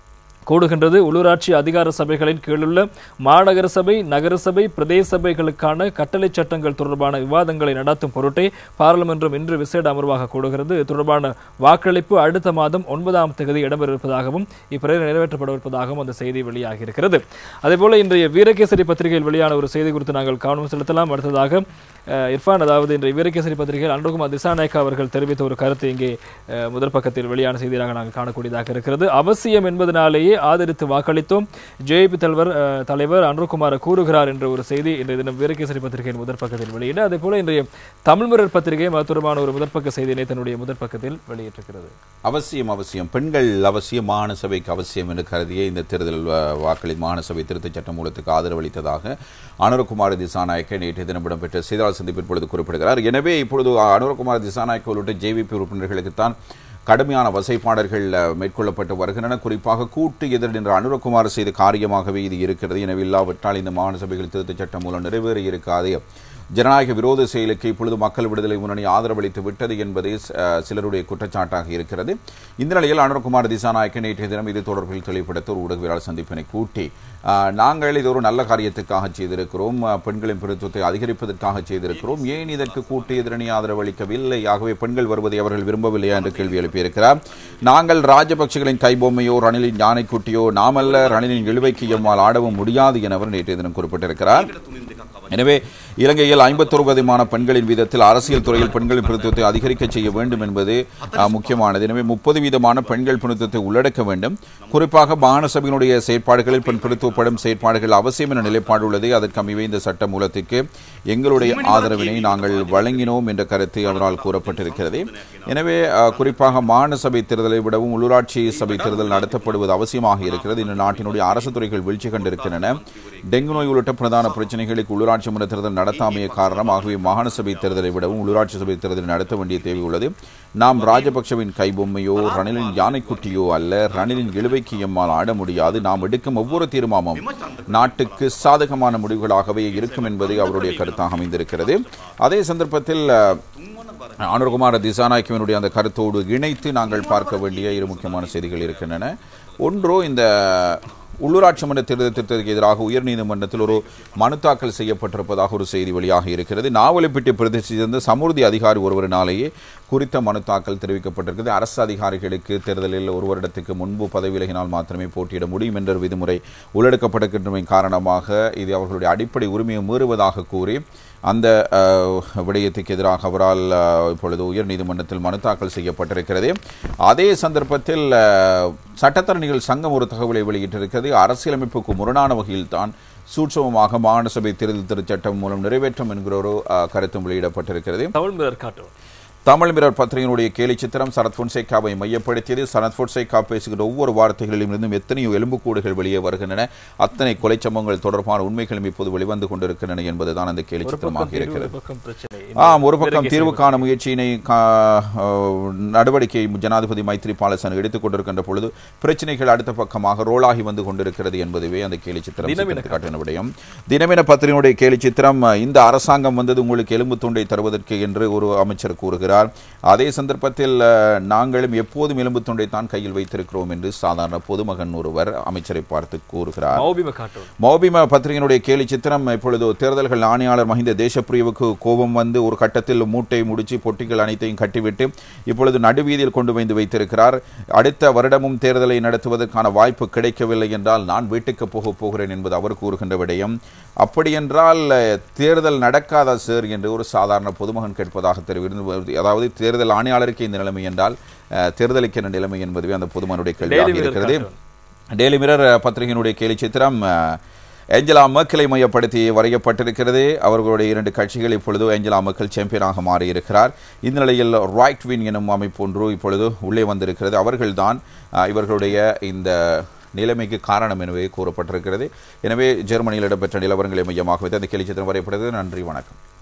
A: கூடுகின்றது உள்ளூராட்சி அதிகார சபைகளின் கீழுள்ள மாநகர சபை நகர சபை பிரதேச சபைகளுக்கான கட்டளை சட்டங்கள் தொடர்பான விவாதங்களை நடத்தும் பொருட்டே பாராளுமன்றம் இன்று விசேட அமர்வாக கூடுகிறது இது தொடர்பான வாக்களிப்பு அடுத்த மாதம் ஒன்பதாம் தேதி இடம்பெற இருப்பதாகவும் இப்பிரேரணை நிறைவேற்றப்பட இருப்பதாகவும் அந்த செய்தி வெளியாகி இருக்கிறது அதேபோல இன்றைய வீரகேசரி பத்திரிகையில் வெளியான ஒரு செய்தி குறித்து நாங்கள் கவனம் செலுத்தலாம் அடுத்ததாக அஹ், இர்ஃபான் அதாவது இன்றைய வீரகேசரி பத்திரிகையில் அன்புகுமார் திசாநாயக்கா அவர்கள் தெரிவித்த ஒரு கருத்து இங்கே அஹ், முதல் பக்கத்தில் வெளியான செய்தியாக நாங்கள் காணக்கூடியதாக இருக்கிறது அவசியம் என்பதனாலேயே ஆதரித்து வாக்களித்தோம் ஜேபி தலைவர் அஹ், தலைவர் அனுகுமார் கூறுகிறார் என்ற ஒரு செய்தி இன்றைய தினம் வீரகேசரி பத்திரிகையின் முதற் பக்கத்தில் வெளியிட அதே போல இன்றைய தமிழ் மிரர் பத்திரிகை மருத்துவமான ஒரு முதற் பக்க செய்தியினை தன்னுடைய முதற் பக்கத்தில் வெளியிட்டிருக்கிறது
B: அவசியம் அவசியம் பெண்கள் அவசியம் மாகாண சபைக்கு அவசியம் என்று கருதிய இந்த தேர்தல் வா- வாக்களில் மாகாண சபை திருத்தச் சட்ட மூலத்துக்கு ஆதரவளித்ததாக அனுரகுமார் திசாநாயக்க நேற்றைய தினம் இடம்பெற்ற செய்தியாளர் சந்திப்பில் இப்பொழுது குறிப்பிடுகிறார் எனவே இப்பொழுது அனுரகுமார் திசாநாயக்க உள்ளிட்ட ஜேவிபி உறுப்பினர்களுக்குத்தான் கடுமையான வசைப்பாடல்கள் அஹ், மேற்கொள்ளப்பட்டு வருகின்றன குறிப்பாக கூட்டு எதிர் என்ற அனுரகுமார் செய்த காரியமாகவே இது இருக்கிறது எனவே இல்லாவிட்டால் இந்த மாகாண சபைகள் திருத்தச் சட்டம் மூலம் நிறைவேற இருக்காது ஜனநாயக விரோத செயலுக்கு இப்பொழுது மக்கள் விடுதலை முன்னணி ஆதரவளித்து விட்டது என்பதே அஹ், சிலருடைய குற்றச்சாட்டாக இருக்கிறது இந்த நிலையில் அனுர்குமார் திசாநாயக்க நேற்றைய தினம் இது தொடர்பில் தெளிவுபடுத்த ஒரு ஊடகவியலாளர் சந்திப்பினை கூட்டி அஹ், நாங்கள் இது ஒரு நல்ல காரியத்துக்காக செய்திருக்கிறோம் அஹ், பெண்களின் பிரதித்துவத்தை அதிகரிப்பதற்காக செய்திருக்கிறோம் ஏன் இதற்கு கூட்டு எதிரணி ஆதரவளிக்கவில்லை ஆகவே பெண்கள் வருவதை அவர்கள் விரும்பவில்லையா என்று கேள்வி எழுப்பியிருக்கிறார் நாங்கள் ராஜபக்சகளின் கைபொம்மையோ ரணிலின் யானைக்குட்டியோ நாமல்ல ரணிலின் இழுவைக்கு எம்மால் ஆடவும் முடியாது என அவர் நேற்றைய தினம் குறிப்பிட்டிருக்கிறார் எனவே இலங்கையில் ஐம்பத்தொரு விதமான பெண்களின் வீதத்தில் அரசியல் துறையில் பெண்களின் பிரதித்துவத்தை அதிகரிக்க செய்ய வேண்டும் என்பது அஹ், முக்கியமானது எனவே முப்பது வீதமான பெண்கள் பிரதித்துவத்தை உள்ளடக்க வேண்டும் குறிப்பாக மாகாண சபையினுடைய செயற்பாடுகளில் பெண் பிரதித்துவப்படும் செயற்பாடுகள் அவசியம் என நிலைப்பாடு உள்ளது அதற்கு அமைவே இந்த சட்ட மூலத்திற்கு எங்களுடைய ஆதரவினை நாங்கள் வழங்கினோம் என்ற கருத்து அவரால் கூறப்பட்டிருக்கிறது எனவே அஹ், குறிப்பாக மாகாண சபை தேர்தலை விடவும் உள்ளூராட்சி சபை தேர்தல் நடத்தப்படுவது அவசியமாக இருக்கிறது இந்த நாட்டினுடைய அரசு துறைகள் வீழ்ச்சி கண்டிருக்கின்றன டெங்கு நோய் உள்ளிட்ட பிரதான பிரச்சனைகளுக்கு உள்ளூராட்சி மன்ற தேர்தல் நடத்தாமைய காரணம் ஆகவே மாகாண சபை தேர்தலை விடவும் உள்ளூராட்சி சபை தேர்தலை நடத்த வேண்டிய தேவை உள்ளது நாம் ராஜபக்சவின் கைபொம்மையோ ரணிலின் யானைக்குட்டியோ அல்ல ரணிலின் இழுவைக்கு எம்மால் ஆட முடியாது நாம் எடுக்கும் ஒவ்வொரு தீர்மானமும் நாட்டுக்கு சாதகமான முடிவுகளாகவே இருக்கும் என்பது அவருடைய கருத்தாக அமைந்திருக்கிறது அதே சந்தர்ப்பத்தில் அஹ், அனுர்குமார திசாநாயக்கவினுடைய அந்த கருத்தோடு இணைத்து நாங்கள் பார்க்க வேண்டிய இரு முக்கியமான செய்திகள் இருக்கின்றன ஒன்று இந்த உள்ளூராட்சி மன்ற தேர்தல் திட்டத்திற்கு எதிராக உயர்நீதிமன்றத்தில் ஒரு மனு தாக்கல் செய்யப்பட்டிருப்பதாக ஒரு செய்தி வெளியாக இருக்கிறது நாவலப்பிட்டி பிரதேசத்தை சேர்ந்த சமுர்தி அதிகாரி ஒருவரினாலேயே குறித்த மனு தாக்கல் தெரிவிக்கப்பட்டிருக்கிறது அரசு அதிகாரிகளுக்கு தேர்தலில் ஒரு வருடத்துக்கு முன்பு பதவி விலகினால் மாத்திரமே போட்டியிட முடியும் என்ற விதிமுறை உள்ளெடுக்கப்பட்டிருக்கின்றமை காரணமாக இது அவர்களுடைய அடிப்படை உரிமையை மீறுவதாக கூறி அந்த அஹ், விடயத்துக்கு எதிராக அவரால் அஹ், இப்பொழுது உயர்நீதிமன்றத்தில் மனு தாக்கல் செய்யப்பட்டிருக்கிறது அதே சந்தர்ப்பத்தில் அஹ், சட்டத்தரணிகள் சங்கம் ஒரு தகவலை வெளியிட்டிருக்கிறது அரசியலமைப்புக்கு முரணான வகையில் தான் சூட்சமமாக மாகாண சபை தேர்தல் திருச்சட்டம் மூலம் நிறைவேற்றும் என்கிற ஒரு அஹ், கருத்தும் வெளியிடப்பட்டிருக்கிறது
A: தமிழ் மிரர் காட்டும்
B: தமிழ் மிரர் பத்திரிகையினுடைய கேலி சித்திரம் சரத் பொன்சேகாவை மையப்படுத்தியது சரத் பொன்சேகா பேசுகிற ஒவ்வொரு வார்த்தைகளிலும் இருந்தும் எத்தனையோ எலும்புக்கூடுகள் வெளியே வருகின்றன அத்தனை கொலை சம்பவங்கள் தொடர்பான உண்மைகளும் இப்போது வெளிவந்து கொண்டிருக்கின்றன என்பதுதான் அந்த கேலி
A: ஒரு
B: சித்திரமாக
A: பக்கம் தீர்வு,
B: இருக்கிறது
A: ஒரு பக்கம் பிரச்சனை
B: ஆம் ஒரு பக்கம்
A: வீரகேசரி
B: தீர்வுக்கான முயற்சியினை கா- அஹ், நடவடிக்கை ஜனாதிபதி மைத்ரிபால சிறிபால எடுத்துக் கொண்டிருக்கின்ற பொழுது பிரச்சனைகள் அடுத்த பக்கமாக ரோலாகி வந்து கொண்டிருக்கிறது என்பதுவே அந்த கேலி சித்திரம்
A: தினமின
B: சித்தரித்து காட்டின விடயம் தினமின பத்திரிகையுடைய கேலி சித்திரம் அஹ், இந்த அரசாங்கம் வந்தது உங்களுக்கு எலும்பு துண்டை தருவதற்கு என்று ஒரு அமைச்சர் கூறுகிறார் அதே சந்தர்ப்பத்தில் அஹ், நாங்களும் எப்போதும் எலும்பு துண்டை தான் கையில் வைத்திருக்கிறோம் என்று சாதாரண பொதுமகன் ஒருவர் அமைச்சரை பார்த்து கூறுகிறார்
A: மௌபிம காட்டும்
B: மௌபிம பத்திரிகையினுடைய கேலி சித்திரம் இப்பொழுது தேர்தல்கள் ஆணையாளர் மஹிந்த தேசப்பிரிவுக்கு கோபம் வந்து ஒரு கட்டத்தில் மூட்டை முடிச்சு பொட்டிகள் அனைத்தையும் கட்டிவிட்டு இப்பொழுது நடுவீதியில் கொண்டு வந்து வைத்திருக்கிறார் அடுத்த வருடமும் தேர்தலை நடத்துவதற்கான வாய்ப்பு கிடைக்கவில்லை என்றால் நான் வீட்டுக்கு போக போகிறேன் என்பது அவர் கூறுகின்ற விடயம் அப்படியென்றால் அஹ், தேர்தல் நடக்காதா சார் என்று ஒரு சாதாரண பொதுமகன் கேட்பதாக தெரிவித்து அதாவது தேர்தல் ஆணையாளருக்கு இந்த நிலைமை என்றால் அஹ், தேர்தலுக்கு என்ன நிலைமை என்பதுவே அந்த பொதுமகனுடைய கேள்வியாக
A: Daily Mirror
B: இருக்கிறது
A: காட்டும்.
B: டெய்லி மிரர் அஹ், பத்திரிகையினுடைய கேலி சித்திரம் அஹ், ஏஞ்சலா மேர்க்கலை மையப்படுத்தி வரையப்பட்டிருக்கிறது அவர்களுடைய இரண்டு கட்சிகள் இப்பொழுது ஏஞ்சலா மேர்க்கல் சாம்பியனாக மாறியிருக்கிறார் இந்த நிலையில் ரைட் வின் எனும் அமைப்பு ஒன்று இப்பொழுது உள்ளே வந்திருக்கிறது அவர்கள்தான் அஹ், இவர்களுடைய இந்த நிலைமைக்கு காரணம் எனவே கூறப்பட்டிருக்கிறது எனவே ஜெர்மனியில் இடம்பெற்ற நிலவரங்களை மையமாக வைத்து அந்த கேலி சித்திரம் வரையப்படுகிறது நன்றி வணக்கம்